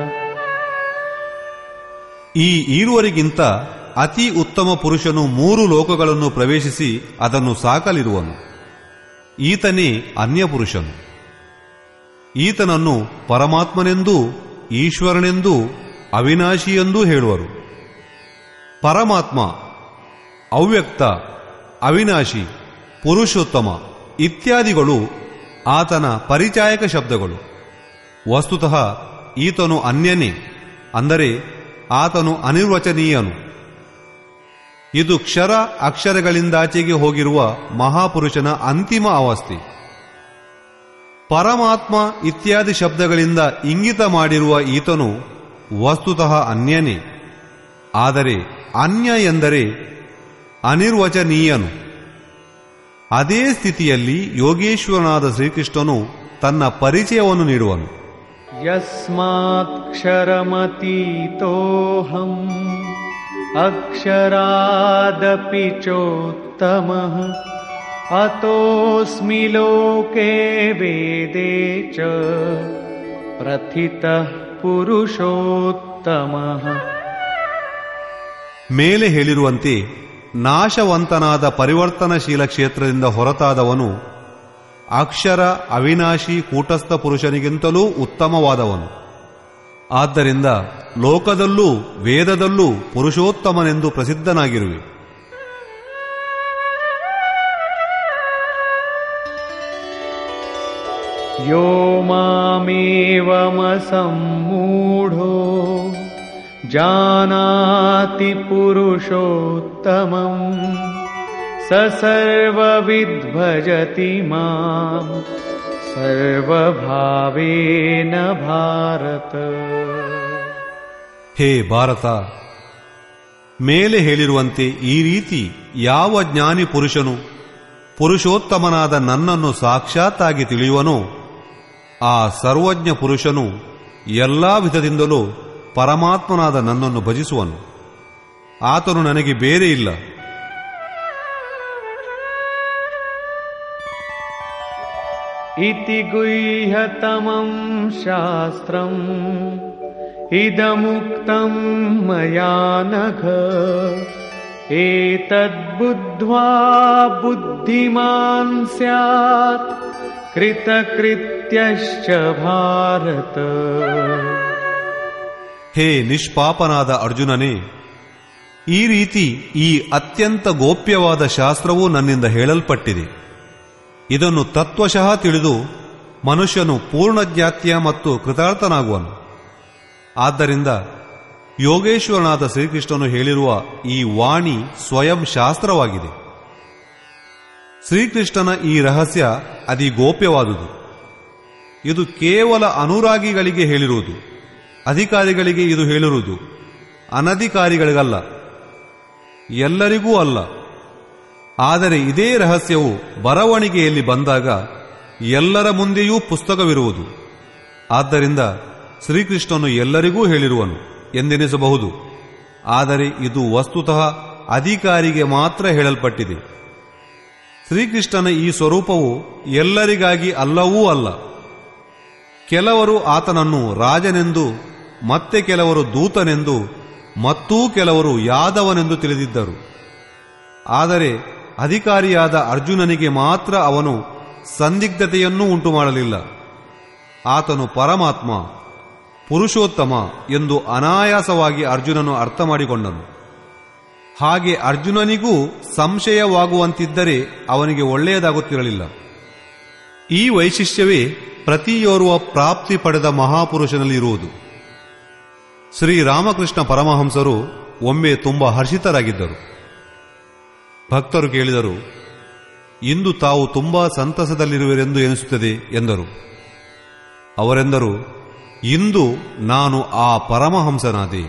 ಈ ಈರುವರಿಗಿಂತ ಅತಿ ಉತ್ತಮ ಪುರುಷನು ಮೂರು ಲೋಕಗಳನ್ನು ಪ್ರವೇಶಿಸಿ ಅದನ್ನು ಸಾಕಲಿರುವನು ಈತನೇ ಅನ್ಯಪುರುಷನು ಈತನನ್ನು ಪರಮಾತ್ಮನೆಂದೂ ಈಶ್ವರನೆಂದೂ ಅವಿನಾಶಿಯೆಂದೂ ಹೇಳುವರು ಪರಮಾತ್ಮ ಅವ್ಯಕ್ತ ಅವಿನಾಶಿ ಪುರುಷೋತ್ತಮ ಇತ್ಯಾದಿಗಳು ಆತನ ಪರಿಚಾಯಕ ಶಬ್ದಗಳು ವಸ್ತುತಃ ಈತನು ಅನ್ಯನೇ ಅಂದರೆ ಆತನು ಅನಿರ್ವಚನೀಯನು ಇದು ಕ್ಷರ ಅಕ್ಷರಗಳಿಂದಾಚೆಗೆ ಹೋಗಿರುವ ಮಹಾಪುರುಷನ ಅಂತಿಮ ಅವಸ್ಥೆ ಪರಮಾತ್ಮ ಇತ್ಯಾದಿ ಶಬ್ದಗಳಿಂದ ಇಂಗಿತ ಮಾಡಿರುವ ಈತನು ವಸ್ತುತಃ ಅನ್ಯನೇ ಆದರೆ ಅನ್ಯ ಎಂದರೆ ಅನಿರ್ವಚನೀಯನು ಅದೇ ಸ್ಥಿತಿಯಲ್ಲಿ ಯೋಗೇಶ್ವರನಾದ ಶ್ರೀಕೃಷ್ಣನು ತನ್ನ ಪರಿಚಯವನ್ನು ನೀಡುವನು यस्मात्क्षरमतीतोऽहम् अक्षरादपि चोत्तमः अतोऽस्मि लोके वेदे च प्रथितः पुरुषोत्तमः ಮೇಲೆ ಹೇಳಿರುವಂತೆ ನಾಶವಂತನಾದ ಪರಿವರ್ತನಶೀಲ ಕ್ಷೇತ್ರದಿಂದ ಹೊರತಾದವನು ಅಕ್ಷರ ಅವಿನಾಶಿ ಕೂಟಸ್ಥ ಪುರುಷನಿಗಿಂತಲೂ ಉತ್ತಮವಾದವನು ಆದ್ದರಿಂದ ಲೋಕದಲ್ಲೂ ವೇದದಲ್ಲೂ ಪುರುಷೋತ್ತಮನೆಂದು ಪ್ರಸಿದ್ಧನಾಗಿರುವೆ यो मामेवमसम्मूढो जानाति पुरुषोत्तमम् स सर्वविद्भजति माम् सर्वभावेन भारत ಹೇ ಭಾರತ ಮೇಲೆ ಹೇಳಿರುವಂತೆ ಈ ರೀತಿ ಯಾವ ಜ್ಞಾನಿ ಪುರುಷನು ಪುರುಷೋತ್ತಮನಾದ ನನ್ನನ್ನು ಸಾಕ್ಷಾತ್ತಾಗಿ ತಿಳಿಯುವನೋ ಆ ಸರ್ವಜ್ಞ ಪುರುಷನು ಎಲ್ಲಾ ವಿಧದಿಂದಲೂ ಪರಮಾತ್ಮನಾದ ನನ್ನನ್ನು ಭಜಿಸುವನು ಆತನು ನನಗೆ ಬೇರೆ ಇಲ್ಲ इति गुह्यतमं शास्त्रम् इदमुक्तं मया नघ एतद्बुद्ध्वा बुद्धिमान् स्यात् कृतकृत्यश्च भारत ಹೇ ನಿಷ್ಪಾಪನಾದ ಅರ್ಜುನನೇ ಈ ರೀತಿ ಈ ಅತ್ಯಂತ ಗೋಪ್ಯವಾದ ಶಾಸ್ತ್ರವು ನನ್ನಿಂದ ಹೇಳಲ್ಪಟ್ಟಿದೆ ಇದನ್ನು ತತ್ವಶಃ ತಿಳಿದು ಮನುಷ್ಯನು ಪೂರ್ಣಜ್ಞಾತ್ಯ ಮತ್ತು ಕೃತಾರ್ಥನಾಗುವನು ಆದ್ದರಿಂದ ಯೋಗೇಶ್ವರನಾದ ಶ್ರೀಕೃಷ್ಣನು ಹೇಳಿರುವ ಈ ವಾಣಿ ಸ್ವಯಂ ಶಾಸ್ತ್ರವಾಗಿದೆ ಶ್ರೀಕೃಷ್ಣನ ಈ ರಹಸ್ಯ ಅತಿ ಗೋಪ್ಯವಾದುದು ಇದು ಕೇವಲ ಅನುರಾಗಿಗಳಿಗೆ ಹೇಳಿರುವುದು ಅಧಿಕಾರಿಗಳಿಗೆ ಇದು ಹೇಳಿರುವುದು ಅನಧಿಕಾರಿಗಳಿಗಲ್ಲ ಎಲ್ಲರಿಗೂ ಅಲ್ಲ ಆದರೆ ಇದೇ ರಹಸ್ಯವು ಬರವಣಿಗೆಯಲ್ಲಿ ಬಂದಾಗ ಎಲ್ಲರ ಮುಂದೆಯೂ ಪುಸ್ತಕವಿರುವುದು ಆದ್ದರಿಂದ ಶ್ರೀಕೃಷ್ಣನು ಎಲ್ಲರಿಗೂ ಹೇಳಿರುವನು ಎಂದೆನಿಸಬಹುದು ಆದರೆ ಇದು ವಸ್ತುತಃ ಅಧಿಕಾರಿಗೆ ಮಾತ್ರ ಹೇಳಲ್ಪಟ್ಟಿದೆ ಶ್ರೀಕೃಷ್ಣನ ಈ ಸ್ವರೂಪವು ಎಲ್ಲರಿಗಾಗಿ ಅಲ್ಲವೂ ಅಲ್ಲ ಕೆಲವರು ಆತನನ್ನು ರಾಜನೆಂದು ಮತ್ತೆ ಕೆಲವರು ದೂತನೆಂದು ಮತ್ತೂ ಕೆಲವರು ಯಾದವನೆಂದು ತಿಳಿದಿದ್ದರು ಆದರೆ ಅಧಿಕಾರಿಯಾದ ಅರ್ಜುನನಿಗೆ ಮಾತ್ರ ಅವನು ಸಂದಿಗ್ಧತೆಯನ್ನೂ ಉಂಟು ಮಾಡಲಿಲ್ಲ ಆತನು ಪರಮಾತ್ಮ ಪುರುಷೋತ್ತಮ ಎಂದು ಅನಾಯಾಸವಾಗಿ ಅರ್ಜುನನು ಅರ್ಥ ಮಾಡಿಕೊಂಡನು ಹಾಗೆ ಅರ್ಜುನನಿಗೂ ಸಂಶಯವಾಗುವಂತಿದ್ದರೆ ಅವನಿಗೆ ಒಳ್ಳೆಯದಾಗುತ್ತಿರಲಿಲ್ಲ ಈ ವೈಶಿಷ್ಟ್ಯವೇ ಪ್ರತಿಯೋರ್ವ ಪ್ರಾಪ್ತಿ ಪಡೆದ ಮಹಾಪುರುಷನಲ್ಲಿ ಇರುವುದು ಶ್ರೀರಾಮಕೃಷ್ಣ ಪರಮಹಂಸರು ಒಮ್ಮೆ ತುಂಬಾ ಹರ್ಷಿತರಾಗಿದ್ದರು ಭಕ್ತರು ಕೇಳಿದರು ಇಂದು ತಾವು ತುಂಬಾ ಸಂತಸದಲ್ಲಿರುವಿರೆಂದು ಎನಿಸುತ್ತದೆ ಎಂದರು ಅವರೆಂದರು ಇಂದು ನಾನು ಆ ಪರಮಹಂಸನಾದೆ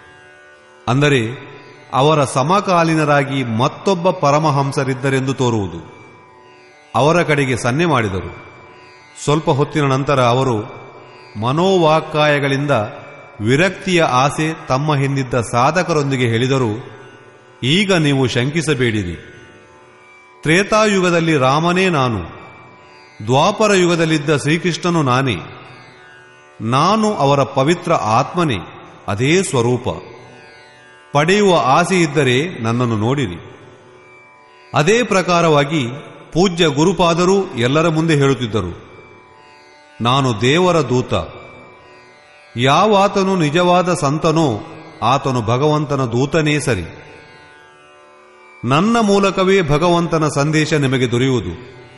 ಅಂದರೆ ಅವರ ಸಮಕಾಲೀನರಾಗಿ ಮತ್ತೊಬ್ಬ ಪರಮಹಂಸರಿದ್ದರೆಂದು ತೋರುವುದು ಅವರ ಕಡೆಗೆ ಸನ್ನೆ ಮಾಡಿದರು ಸ್ವಲ್ಪ ಹೊತ್ತಿನ ನಂತರ ಅವರು ಮನೋವಾಕ್ಕಾಯಗಳಿಂದ ವಿರಕ್ತಿಯ ಆಸೆ ತಮ್ಮ ಹಿಂದಿದ್ದ ಸಾಧಕರೊಂದಿಗೆ ಹೇಳಿದರು ಈಗ ನೀವು ಶಂಕಿಸಬೇಡಿರಿ ತ್ರೇತಾಯುಗದಲ್ಲಿ ರಾಮನೇ ನಾನು ದ್ವಾಪರ ಯುಗದಲ್ಲಿದ್ದ ಶ್ರೀಕೃಷ್ಣನು ನಾನೇ ನಾನು ಅವರ ಪವಿತ್ರ ಆತ್ಮನೇ ಅದೇ ಸ್ವರೂಪ ಪಡೆಯುವ ಆಸೆ ಇದ್ದರೆ ನನ್ನನ್ನು ನೋಡಿರಿ ಅದೇ ಪ್ರಕಾರವಾಗಿ ಪೂಜ್ಯ ಗುರುಪಾದರು ಎಲ್ಲರ ಮುಂದೆ ಹೇಳುತ್ತಿದ್ದರು ನಾನು ದೇವರ ದೂತ ಯಾವಾತನು ನಿಜವಾದ ಸಂತನೋ ಆತನು ಭಗವಂತನ ದೂತನೇ ಸರಿ ನನ್ನ ಮೂಲಕವೇ ಭಗವಂತನ ಸಂದೇಶ ನಿಮಗೆ ದೊರೆಯುವುದು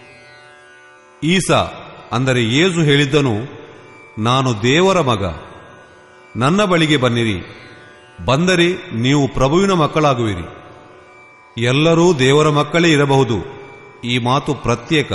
ಈಸಾ ಅಂದರೆ ಯೇಸು ಹೇಳಿದ್ದನು ನಾನು ದೇವರ ಮಗ ನನ್ನ ಬಳಿಗೆ ಬನ್ನಿರಿ ಬಂದರೆ ನೀವು ಪ್ರಭುವಿನ ಮಕ್ಕಳಾಗುವಿರಿ ಎಲ್ಲರೂ ದೇವರ ಮಕ್ಕಳೇ ಇರಬಹುದು ಈ ಮಾತು ಪ್ರತ್ಯೇಕ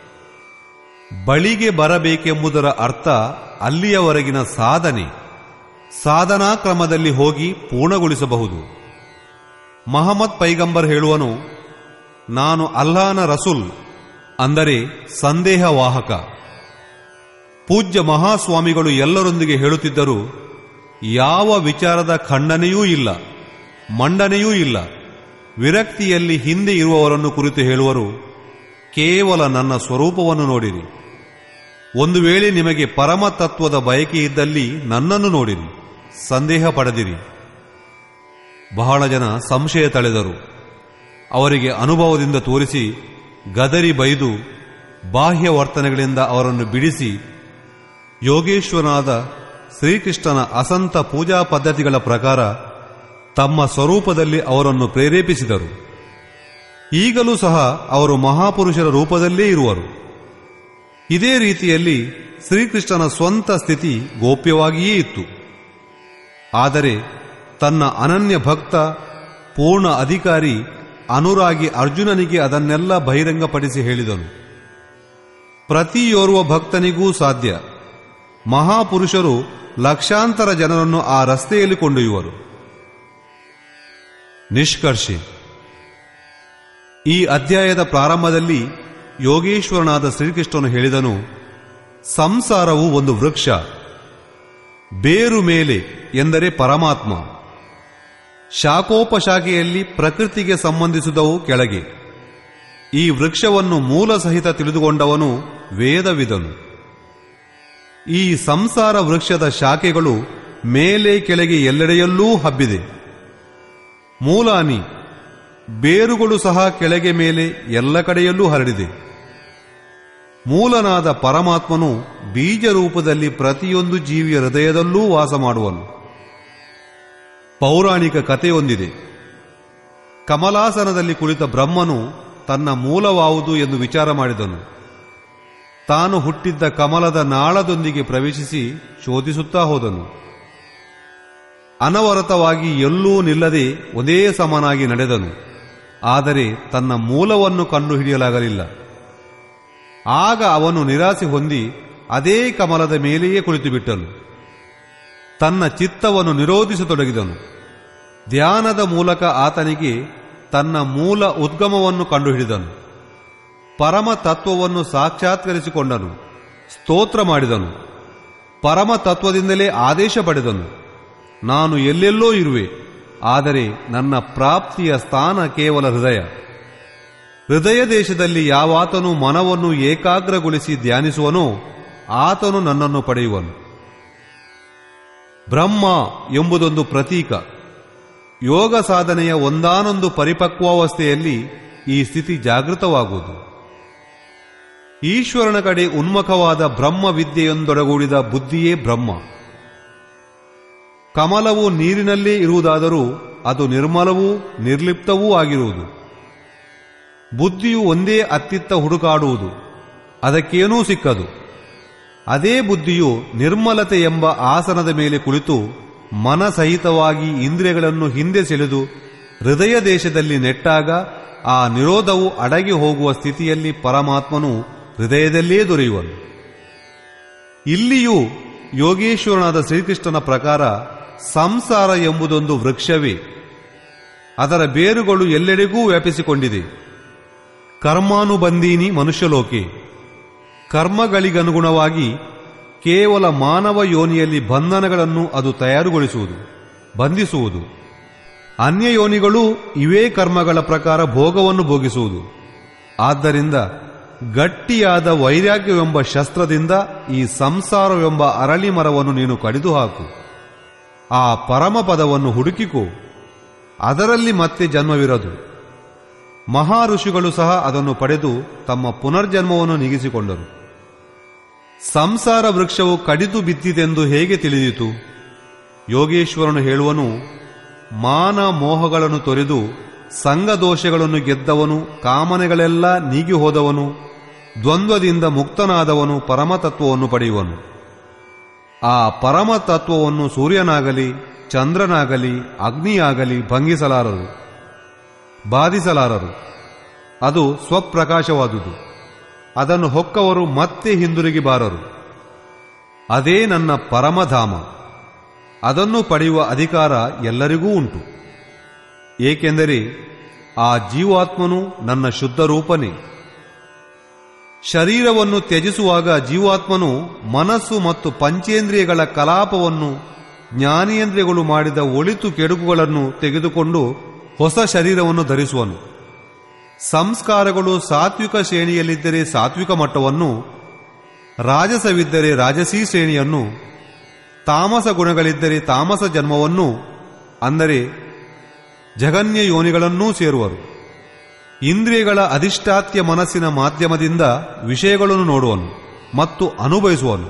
ಬಳಿಗೆ ಬರಬೇಕೆಂಬುದರ ಅರ್ಥ ಅಲ್ಲಿಯವರೆಗಿನ ಸಾಧನೆ ಸಾಧನಾ ಕ್ರಮದಲ್ಲಿ ಹೋಗಿ ಪೂರ್ಣಗೊಳಿಸಬಹುದು ಮಹಮ್ಮದ್ ಪೈಗಂಬರ್ ಹೇಳುವನು ನಾನು ಅಲ್ಲಾಹನ ರಸುಲ್ ಅಂದರೆ ಸಂದೇಹ ವಾಹಕ ಪೂಜ್ಯ ಮಹಾಸ್ವಾಮಿಗಳು ಎಲ್ಲರೊಂದಿಗೆ ಹೇಳುತ್ತಿದ್ದರು ಯಾವ ವಿಚಾರದ ಖಂಡನೆಯೂ ಇಲ್ಲ ಮಂಡನೆಯೂ ಇಲ್ಲ ವಿರಕ್ತಿಯಲ್ಲಿ ಹಿಂದೆ ಇರುವವರನ್ನು ಕುರಿತು ಹೇಳುವರು ಕೇವಲ ನನ್ನ ಸ್ವರೂಪವನ್ನು ನೋಡಿರಿ ಒಂದು ವೇಳೆ ನಿಮಗೆ ಪರಮತತ್ವದ ಬಯಕೆ ಇದ್ದಲ್ಲಿ ನನ್ನನ್ನು ನೋಡಿರಿ ಸಂದೇಹ ಪಡೆದಿರಿ ಬಹಳ ಜನ ಸಂಶಯ ತಳೆದರು ಅವರಿಗೆ ಅನುಭವದಿಂದ ತೋರಿಸಿ ಗದರಿ ಬೈದು ಬಾಹ್ಯ ವರ್ತನೆಗಳಿಂದ ಅವರನ್ನು ಬಿಡಿಸಿ ಯೋಗೇಶ್ವರನಾದ ಶ್ರೀಕೃಷ್ಣನ ಅಸಂತ ಪೂಜಾ ಪದ್ಧತಿಗಳ ಪ್ರಕಾರ ತಮ್ಮ ಸ್ವರೂಪದಲ್ಲಿ ಅವರನ್ನು ಪ್ರೇರೇಪಿಸಿದರು ಈಗಲೂ ಸಹ ಅವರು ಮಹಾಪುರುಷರ ರೂಪದಲ್ಲೇ ಇರುವರು ಇದೇ ರೀತಿಯಲ್ಲಿ ಶ್ರೀಕೃಷ್ಣನ ಸ್ವಂತ ಸ್ಥಿತಿ ಗೋಪ್ಯವಾಗಿಯೇ ಇತ್ತು ಆದರೆ ತನ್ನ ಅನನ್ಯ ಭಕ್ತ ಪೂರ್ಣ ಅಧಿಕಾರಿ ಅನುರಾಗಿ ಅರ್ಜುನನಿಗೆ ಅದನ್ನೆಲ್ಲ ಬಹಿರಂಗಪಡಿಸಿ ಹೇಳಿದನು ಪ್ರತಿಯೋರ್ವ ಭಕ್ತನಿಗೂ ಸಾಧ್ಯ ಮಹಾಪುರುಷರು ಲಕ್ಷಾಂತರ ಜನರನ್ನು ಆ ರಸ್ತೆಯಲ್ಲಿ ಕೊಂಡೊಯ್ಯುವರು ನಿಷ್ಕರ್ಷೆ ಈ ಅಧ್ಯಾಯದ ಪ್ರಾರಂಭದಲ್ಲಿ ಯೋಗೇಶ್ವರನಾದ ಶ್ರೀಕೃಷ್ಣನು ಹೇಳಿದನು ಸಂಸಾರವು ಒಂದು ವೃಕ್ಷ ಬೇರು ಮೇಲೆ ಎಂದರೆ ಪರಮಾತ್ಮ ಶಾಖೋಪಶಾಖೆಯಲ್ಲಿ ಪ್ರಕೃತಿಗೆ ಸಂಬಂಧಿಸಿದವು ಕೆಳಗೆ ಈ ವೃಕ್ಷವನ್ನು ಮೂಲ ಸಹಿತ ತಿಳಿದುಕೊಂಡವನು ವೇದವಿದನು ಈ ಸಂಸಾರ ವೃಕ್ಷದ ಶಾಖೆಗಳು ಮೇಲೆ ಕೆಳಗೆ ಎಲ್ಲೆಡೆಯಲ್ಲೂ ಹಬ್ಬಿದೆ ಮೂಲಾನಿ ಬೇರುಗಳು ಸಹ ಕೆಳಗೆ ಮೇಲೆ ಎಲ್ಲ ಕಡೆಯಲ್ಲೂ ಹರಡಿದೆ ಮೂಲನಾದ ಪರಮಾತ್ಮನು ಬೀಜ ರೂಪದಲ್ಲಿ ಪ್ರತಿಯೊಂದು ಜೀವಿಯ ಹೃದಯದಲ್ಲೂ ವಾಸ ಮಾಡುವನು ಪೌರಾಣಿಕ ಕಥೆಯೊಂದಿದೆ ಕಮಲಾಸನದಲ್ಲಿ ಕುಳಿತ ಬ್ರಹ್ಮನು ತನ್ನ ಮೂಲವಾವುದು ಎಂದು ವಿಚಾರ ಮಾಡಿದನು ತಾನು ಹುಟ್ಟಿದ್ದ ಕಮಲದ ನಾಳದೊಂದಿಗೆ ಪ್ರವೇಶಿಸಿ ಶೋಧಿಸುತ್ತಾ ಹೋದನು ಅನವರತವಾಗಿ ಎಲ್ಲೂ ನಿಲ್ಲದೆ ಒಂದೇ ಸಮನಾಗಿ ನಡೆದನು ಆದರೆ ತನ್ನ ಮೂಲವನ್ನು ಕಂಡುಹಿಡಿಯಲಾಗಲಿಲ್ಲ ಆಗ ಅವನು ನಿರಾಸೆ ಹೊಂದಿ ಅದೇ ಕಮಲದ ಮೇಲೆಯೇ ಕುಳಿತುಬಿಟ್ಟನು ತನ್ನ ಚಿತ್ತವನ್ನು ನಿರೋಧಿಸತೊಡಗಿದನು ಧ್ಯಾನದ ಮೂಲಕ ಆತನಿಗೆ ತನ್ನ ಮೂಲ ಉದ್ಗಮವನ್ನು ಕಂಡುಹಿಡಿದನು ಪರಮ ತತ್ವವನ್ನು ಸಾಕ್ಷಾತ್ಕರಿಸಿಕೊಂಡನು ಸ್ತೋತ್ರ ಮಾಡಿದನು ಪರಮ ತತ್ವದಿಂದಲೇ ಆದೇಶ ಪಡೆದನು ನಾನು ಎಲ್ಲೆಲ್ಲೋ ಇರುವೆ ಆದರೆ ನನ್ನ ಪ್ರಾಪ್ತಿಯ ಸ್ಥಾನ ಕೇವಲ ಹೃದಯ ಹೃದಯ ದೇಶದಲ್ಲಿ ಯಾವಾತನು ಮನವನ್ನು ಏಕಾಗ್ರಗೊಳಿಸಿ ಧ್ಯಾನಿಸುವನೋ ಆತನು ನನ್ನನ್ನು ಪಡೆಯುವನು ಬ್ರಹ್ಮ ಎಂಬುದೊಂದು ಪ್ರತೀಕ ಯೋಗ ಸಾಧನೆಯ ಒಂದಾನೊಂದು ಪರಿಪಕ್ವಾವಸ್ಥೆಯಲ್ಲಿ ಈ ಸ್ಥಿತಿ ಜಾಗೃತವಾಗುವುದು ಈಶ್ವರನ ಕಡೆ ಉನ್ಮುಖವಾದ ಬ್ರಹ್ಮ ವಿದ್ಯೆಯೊಂದೊಡಗೂಡಿದ ಬುದ್ಧಿಯೇ ಬ್ರಹ್ಮ ಕಮಲವು ನೀರಿನಲ್ಲೇ ಇರುವುದಾದರೂ ಅದು ನಿರ್ಮಲವೂ ನಿರ್ಲಿಪ್ತವೂ ಆಗಿರುವುದು ಬುದ್ಧಿಯು ಒಂದೇ ಅತ್ತಿತ್ತ ಹುಡುಕಾಡುವುದು ಅದಕ್ಕೇನೂ ಸಿಕ್ಕದು ಅದೇ ಬುದ್ಧಿಯು ನಿರ್ಮಲತೆ ಎಂಬ ಆಸನದ ಮೇಲೆ ಕುಳಿತು ಮನಸಹಿತವಾಗಿ ಇಂದ್ರಿಯಗಳನ್ನು ಹಿಂದೆ ಸೆಳೆದು ಹೃದಯ ದೇಶದಲ್ಲಿ ನೆಟ್ಟಾಗ ಆ ನಿರೋಧವು ಅಡಗಿ ಹೋಗುವ ಸ್ಥಿತಿಯಲ್ಲಿ ಪರಮಾತ್ಮನು ಹೃದಯದಲ್ಲೇ ದೊರೆಯುವನು ಇಲ್ಲಿಯೂ ಯೋಗೇಶ್ವರನಾದ ಶ್ರೀಕೃಷ್ಣನ ಪ್ರಕಾರ ಸಂಸಾರ ಎಂಬುದೊಂದು ವೃಕ್ಷವೇ ಅದರ ಬೇರುಗಳು ಎಲ್ಲೆಡೆಗೂ ವ್ಯಾಪಿಸಿಕೊಂಡಿದೆ ಕರ್ಮಾನುಬಂಧೀನಿ ಮನುಷ್ಯಲೋಕೆ ಕರ್ಮಗಳಿಗನುಗುಣವಾಗಿ ಕೇವಲ ಮಾನವ ಯೋನಿಯಲ್ಲಿ ಬಂಧನಗಳನ್ನು ಅದು ತಯಾರುಗೊಳಿಸುವುದು ಬಂಧಿಸುವುದು ಅನ್ಯ ಯೋನಿಗಳು ಇವೇ ಕರ್ಮಗಳ ಪ್ರಕಾರ ಭೋಗವನ್ನು ಭೋಗಿಸುವುದು ಆದ್ದರಿಂದ ಗಟ್ಟಿಯಾದ ವೈರಾಗ್ಯವೆಂಬ ಶಸ್ತ್ರದಿಂದ ಈ ಸಂಸಾರವೆಂಬ ಅರಳಿ ಮರವನ್ನು ನೀನು ಕಡಿದು ಹಾಕು ಆ ಪರಮ ಪದವನ್ನು ಹುಡುಕಿಕೋ ಅದರಲ್ಲಿ ಮತ್ತೆ ಜನ್ಮವಿರದು ಮಹಾಋಷಿಗಳು ಸಹ ಅದನ್ನು ಪಡೆದು ತಮ್ಮ ಪುನರ್ಜನ್ಮವನ್ನು ನೀಗಿಸಿಕೊಂಡರು ಸಂಸಾರ ವೃಕ್ಷವು ಕಡಿದು ಬಿದ್ದಿತೆಂದು ಹೇಗೆ ತಿಳಿದಿತು ಯೋಗೇಶ್ವರನು ಹೇಳುವನು ಮಾನ ಮೋಹಗಳನ್ನು ತೊರೆದು ಸಂಘದೋಷಗಳನ್ನು ಗೆದ್ದವನು ಕಾಮನೆಗಳೆಲ್ಲ ನೀಗಿ ಹೋದವನು ದ್ವಂದ್ವದಿಂದ ಮುಕ್ತನಾದವನು ಪರಮತತ್ವವನ್ನು ಪಡೆಯುವನು ಆ ಪರಮತತ್ವವನ್ನು ಸೂರ್ಯನಾಗಲಿ ಚಂದ್ರನಾಗಲಿ ಅಗ್ನಿಯಾಗಲಿ ಭಂಗಿಸಲಾರರು ಬಾಧಿಸಲಾರರು ಅದು ಸ್ವಪ್ರಕಾಶವಾದುದು ಅದನ್ನು ಹೊಕ್ಕವರು ಮತ್ತೆ ಹಿಂದಿರುಗಿ ಬಾರರು ಅದೇ ನನ್ನ ಪರಮಧಾಮ ಅದನ್ನು ಪಡೆಯುವ ಅಧಿಕಾರ ಎಲ್ಲರಿಗೂ ಉಂಟು ಏಕೆಂದರೆ ಆ ಜೀವಾತ್ಮನು ನನ್ನ ಶುದ್ಧ ರೂಪನೇ ಶರೀರವನ್ನು ತ್ಯಜಿಸುವಾಗ ಜೀವಾತ್ಮನು ಮನಸ್ಸು ಮತ್ತು ಪಂಚೇಂದ್ರಿಯಗಳ ಕಲಾಪವನ್ನು ಜ್ಞಾನೇಂದ್ರಿಯಗಳು ಮಾಡಿದ ಒಳಿತು ಕೆಡುಕುಗಳನ್ನು ತೆಗೆದುಕೊಂಡು ಹೊಸ ಶರೀರವನ್ನು ಧರಿಸುವನು ಸಂಸ್ಕಾರಗಳು ಸಾತ್ವಿಕ ಶ್ರೇಣಿಯಲ್ಲಿದ್ದರೆ ಸಾತ್ವಿಕ ಮಟ್ಟವನ್ನು ರಾಜಸವಿದ್ದರೆ ರಾಜಸೀ ಶ್ರೇಣಿಯನ್ನು ತಾಮಸ ಗುಣಗಳಿದ್ದರೆ ತಾಮಸ ಜನ್ಮವನ್ನು ಅಂದರೆ ಜಗನ್ಯ ಯೋನಿಗಳನ್ನೂ ಸೇರುವರು ಇಂದ್ರಿಯಗಳ ಅಧಿಷ್ಠಾತ್ಯ ಮನಸ್ಸಿನ ಮಾಧ್ಯಮದಿಂದ ವಿಷಯಗಳನ್ನು ನೋಡುವನು ಮತ್ತು ಅನುಭವಿಸುವನು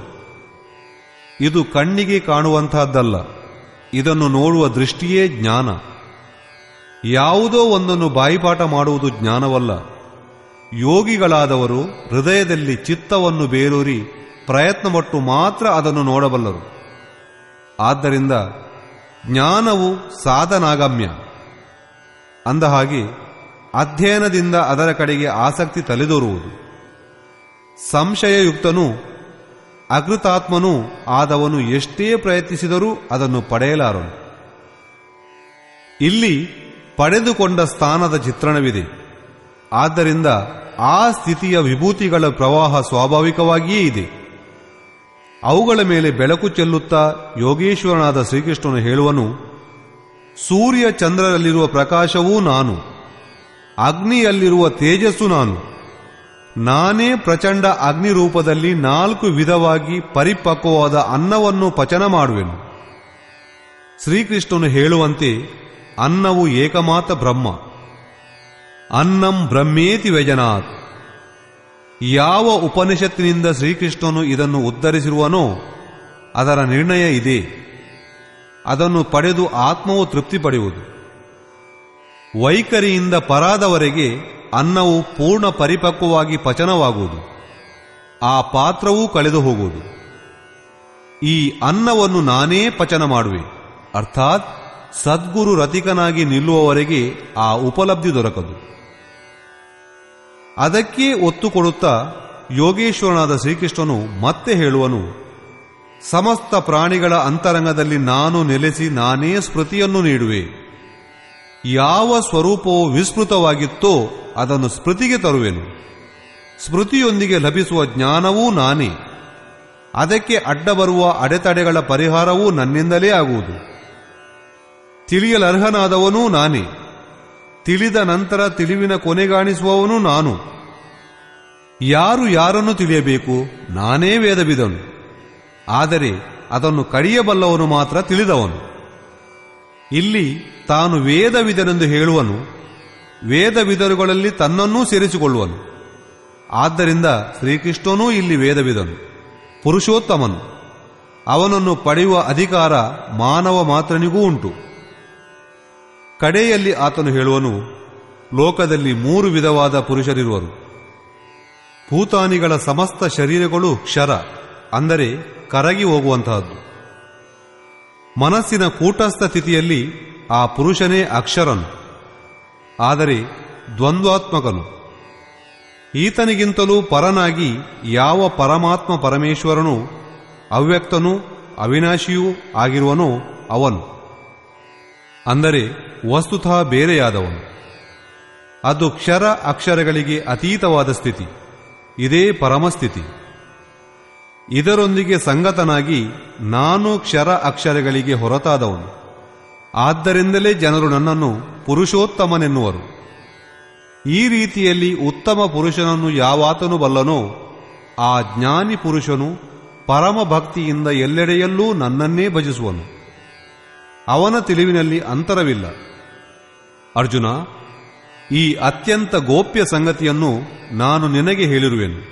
ಇದು ಕಣ್ಣಿಗೆ ಕಾಣುವಂತಹದ್ದಲ್ಲ ಇದನ್ನು ನೋಡುವ ದೃಷ್ಟಿಯೇ ಜ್ಞಾನ ಯಾವುದೋ ಒಂದನ್ನು ಬಾಯಿಪಾಠ ಮಾಡುವುದು ಜ್ಞಾನವಲ್ಲ ಯೋಗಿಗಳಾದವರು ಹೃದಯದಲ್ಲಿ ಚಿತ್ತವನ್ನು ಬೇರೂರಿ ಪ್ರಯತ್ನಪಟ್ಟು ಮಾತ್ರ ಅದನ್ನು ನೋಡಬಲ್ಲರು ಆದ್ದರಿಂದ ಜ್ಞಾನವು ಸಾಧನಾಗಮ್ಯ ಅಂದ ಹಾಗೆ ಅಧ್ಯಯನದಿಂದ ಅದರ ಕಡೆಗೆ ಆಸಕ್ತಿ ತಲೆದೋರುವುದು ಸಂಶಯಯುಕ್ತನು ಅಗೃತಾತ್ಮನೂ ಆದವನು ಎಷ್ಟೇ ಪ್ರಯತ್ನಿಸಿದರೂ ಅದನ್ನು ಪಡೆಯಲಾರನು ಇಲ್ಲಿ ಪಡೆದುಕೊಂಡ ಸ್ಥಾನದ ಚಿತ್ರಣವಿದೆ ಆದ್ದರಿಂದ ಆ ಸ್ಥಿತಿಯ ವಿಭೂತಿಗಳ ಪ್ರವಾಹ ಸ್ವಾಭಾವಿಕವಾಗಿಯೇ ಇದೆ ಅವುಗಳ ಮೇಲೆ ಬೆಳಕು ಚೆಲ್ಲುತ್ತಾ ಯೋಗೇಶ್ವರನಾದ ಶ್ರೀಕೃಷ್ಣನು ಹೇಳುವನು ಸೂರ್ಯ ಚಂದ್ರರಲ್ಲಿರುವ ಪ್ರಕಾಶವೂ ನಾನು ಅಗ್ನಿಯಲ್ಲಿರುವ ತೇಜಸ್ಸು ನಾನು ನಾನೇ ಪ್ರಚಂಡ ಅಗ್ನಿ ರೂಪದಲ್ಲಿ ನಾಲ್ಕು ವಿಧವಾಗಿ ಪರಿಪಕ್ವವಾದ ಅನ್ನವನ್ನು ಪಚನ ಮಾಡುವೆನು ಶ್ರೀಕೃಷ್ಣನು ಹೇಳುವಂತೆ ಅನ್ನವು ಏಕಮಾತ ಬ್ರಹ್ಮ ಅನ್ನಂ ಬ್ರಹ್ಮೇತಿ ವ್ಯಜನಾತ್ ಯಾವ ಉಪನಿಷತ್ತಿನಿಂದ ಶ್ರೀಕೃಷ್ಣನು ಇದನ್ನು ಉದ್ಧರಿಸಿರುವನೋ ಅದರ ನಿರ್ಣಯ ಇದೆ ಅದನ್ನು ಪಡೆದು ಆತ್ಮವು ತೃಪ್ತಿ ಪಡೆಯುವುದು ವೈಖರಿಯಿಂದ ಪರಾದವರೆಗೆ ಅನ್ನವು ಪೂರ್ಣ ಪರಿಪಕ್ವವಾಗಿ ಪಚನವಾಗುವುದು ಆ ಪಾತ್ರವೂ ಕಳೆದು ಹೋಗುವುದು ಈ ಅನ್ನವನ್ನು ನಾನೇ ಪಚನ ಮಾಡುವೆ ಅರ್ಥಾತ್ ಸದ್ಗುರು ರತಿಕನಾಗಿ ನಿಲ್ಲುವವರೆಗೆ ಆ ಉಪಲಬ್ಧಿ ದೊರಕದು ಅದಕ್ಕೆ ಒತ್ತು ಕೊಡುತ್ತಾ ಯೋಗೇಶ್ವರನಾದ ಶ್ರೀಕೃಷ್ಣನು ಮತ್ತೆ ಹೇಳುವನು ಸಮಸ್ತ ಪ್ರಾಣಿಗಳ ಅಂತರಂಗದಲ್ಲಿ ನಾನು ನೆಲೆಸಿ ನಾನೇ ಸ್ಮೃತಿಯನ್ನು ನೀಡುವೆ ಯಾವ ಸ್ವರೂಪವು ವಿಸ್ಮೃತವಾಗಿತ್ತೋ ಅದನ್ನು ಸ್ಮೃತಿಗೆ ತರುವೆನು ಸ್ಮೃತಿಯೊಂದಿಗೆ ಲಭಿಸುವ ಜ್ಞಾನವೂ ನಾನೇ ಅದಕ್ಕೆ ಅಡ್ಡ ಬರುವ ಅಡೆತಡೆಗಳ ಪರಿಹಾರವೂ ನನ್ನಿಂದಲೇ ಆಗುವುದು ತಿಳಿಯಲರ್ಹನಾದವನೂ ನಾನೇ ತಿಳಿದ ನಂತರ ತಿಳಿವಿನ ಕೊನೆಗಾಣಿಸುವವನು ನಾನು ಯಾರು ಯಾರನ್ನು ತಿಳಿಯಬೇಕು ನಾನೇ ವೇದವಿದನು ಆದರೆ ಅದನ್ನು ಕಡಿಯಬಲ್ಲವನು ಮಾತ್ರ ತಿಳಿದವನು ಇಲ್ಲಿ ತಾನು ವೇದವಿದನೆಂದು ಹೇಳುವನು ವೇದವಿದರುಗಳಲ್ಲಿ ತನ್ನನ್ನೂ ಸೇರಿಸಿಕೊಳ್ಳುವನು ಆದ್ದರಿಂದ ಶ್ರೀಕೃಷ್ಣನೂ ಇಲ್ಲಿ ವೇದವಿದನು ಪುರುಷೋತ್ತಮನು ಅವನನ್ನು ಪಡೆಯುವ ಅಧಿಕಾರ ಮಾನವ ಮಾತ್ರನಿಗೂ ಉಂಟು ಕಡೆಯಲ್ಲಿ ಆತನು ಹೇಳುವನು ಲೋಕದಲ್ಲಿ ಮೂರು ವಿಧವಾದ ಪುರುಷರಿರುವರು ಭೂತಾನಿಗಳ ಸಮಸ್ತ ಶರೀರಗಳು ಕ್ಷರ ಅಂದರೆ ಕರಗಿ ಹೋಗುವಂತಹದ್ದು ಮನಸ್ಸಿನ ಕೂಟಸ್ಥ ಸ್ಥಿತಿಯಲ್ಲಿ ಆ ಪುರುಷನೇ ಅಕ್ಷರನು ಆದರೆ ದ್ವಂದ್ವಾತ್ಮಕನು ಈತನಿಗಿಂತಲೂ ಪರನಾಗಿ ಯಾವ ಪರಮಾತ್ಮ ಪರಮೇಶ್ವರನು ಅವ್ಯಕ್ತನೂ ಅವಿನಾಶಿಯೂ ಆಗಿರುವನೋ ಅವನು ಅಂದರೆ ವಸ್ತುತಃ ಬೇರೆಯಾದವನು ಅದು ಕ್ಷರ ಅಕ್ಷರಗಳಿಗೆ ಅತೀತವಾದ ಸ್ಥಿತಿ ಇದೇ ಪರಮಸ್ಥಿತಿ ಇದರೊಂದಿಗೆ ಸಂಗತನಾಗಿ ನಾನು ಕ್ಷರ ಅಕ್ಷರಗಳಿಗೆ ಹೊರತಾದವನು ಆದ್ದರಿಂದಲೇ ಜನರು ನನ್ನನ್ನು ಪುರುಷೋತ್ತಮನೆನ್ನುವರು ಈ ರೀತಿಯಲ್ಲಿ ಉತ್ತಮ ಪುರುಷನನ್ನು ಯಾವಾತನು ಬಲ್ಲನೋ ಆ ಜ್ಞಾನಿ ಪುರುಷನು ಪರಮ ಭಕ್ತಿಯಿಂದ ಎಲ್ಲೆಡೆಯಲ್ಲೂ ನನ್ನನ್ನೇ ಭಜಿಸುವನು ಅವನ ತಿಳಿವಿನಲ್ಲಿ ಅಂತರವಿಲ್ಲ ಅರ್ಜುನ ಈ ಅತ್ಯಂತ ಗೋಪ್ಯ ಸಂಗತಿಯನ್ನು ನಾನು ನಿನಗೆ ಹೇಳಿರುವೆನು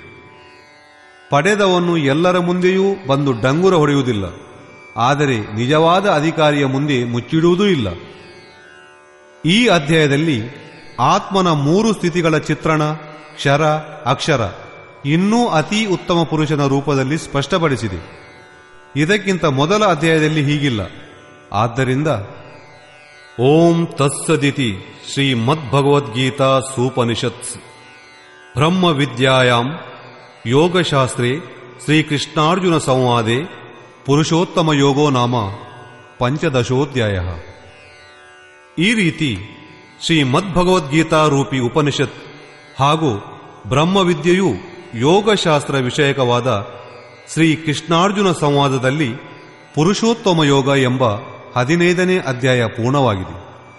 ಪಡೆದವನು ಎಲ್ಲರ ಮುಂದೆಯೂ ಬಂದು ಡಂಗುರ ಹೊಡೆಯುವುದಿಲ್ಲ ಆದರೆ ನಿಜವಾದ ಅಧಿಕಾರಿಯ ಮುಂದೆ ಮುಚ್ಚಿಡುವುದೂ ಇಲ್ಲ ಈ ಅಧ್ಯಾಯದಲ್ಲಿ ಆತ್ಮನ ಮೂರು ಸ್ಥಿತಿಗಳ ಚಿತ್ರಣ ಕ್ಷರ ಅಕ್ಷರ ಇನ್ನೂ ಅತಿ ಉತ್ತಮ ಪುರುಷನ ರೂಪದಲ್ಲಿ ಸ್ಪಷ್ಟಪಡಿಸಿದೆ ಇದಕ್ಕಿಂತ ಮೊದಲ ಅಧ್ಯಾಯದಲ್ಲಿ ಹೀಗಿಲ್ಲ ಆದ್ದರಿಂದ ಓಂ ತತ್ಸದಿತಿ ಶ್ರೀಮದ್ಭಗವದ್ಗೀತಾ ಸೂಪನಿಷತ್ ಬ್ರಹ್ಮ ವಿದ್ಯಾಯಾಂ ಯೋಗಶಾಸ್ತ್ರೇ ಶ್ರೀಕೃಷ್ಣಾರ್ಜುನ ಸಂವಾದೆ ಪುರುಷೋತ್ತಮ ಯೋಗೋ ನಾಮ ಪಂಚದಶೋಧ್ಯಾಯ ಈ ರೀತಿ ಶ್ರೀಮದ್ಭಗವದ್ಗೀತಾ ರೂಪಿ ಉಪನಿಷತ್ ಹಾಗೂ ಬ್ರಹ್ಮವಿದ್ಯೆಯು ಯೋಗಶಾಸ್ತ್ರ ವಿಷಯಕವಾದ ಶ್ರೀ ಕೃಷ್ಣಾರ್ಜುನ ಸಂವಾದದಲ್ಲಿ ಪುರುಷೋತ್ತಮ ಯೋಗ ಎಂಬ ಹದಿನೈದನೇ ಅಧ್ಯಾಯ ಪೂರ್ಣವಾಗಿದೆ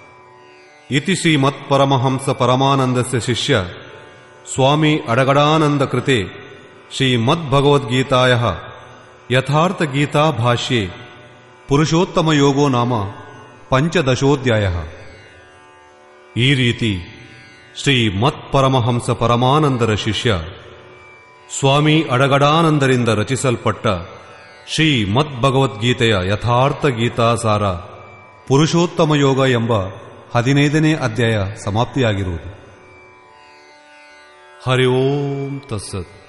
ಇತಿ ಶ್ರೀಮತ್ ಪರಮಹಂಸ ಪರಮಾನಂದಸ್ಯ ಶಿಷ್ಯ ಸ್ವಾಮಿ ಅಡಗಡಾನಂದ ಕೃತೆ ಶ್ರೀಮದ್ಭಗವದ್ಗೀತಾಯ ಯಥಾರ್ಥ ಗೀತಾ ಭಾಷ್ಯೆ ಪುರುಷೋತ್ತಮ ಯೋಗೋ ನಾಮ ಪಂಚದಶೋಧ್ಯಾಯ ಈ ರೀತಿ ಶ್ರೀ ಮತ್ಪರಮಹಂಸ ಪರಮಾನಂದರ ಶಿಷ್ಯ ಸ್ವಾಮಿ ಅಡಗಡಾನಂದರಿಂದ ರಚಿಸಲ್ಪಟ್ಟ ಶ್ರೀ ಮದ್ಭಗವದ್ಗೀತೆಯ ಯಥಾರ್ಥ ಗೀತಾಸಾರ ಪುರುಷೋತ್ತಮ ಯೋಗ ಎಂಬ ಹದಿನೈದನೇ ಅಧ್ಯಾಯ ಸಮಾಪ್ತಿಯಾಗಿರುವುದು ಹರಿ ಓಂ ತತ್ಸತ್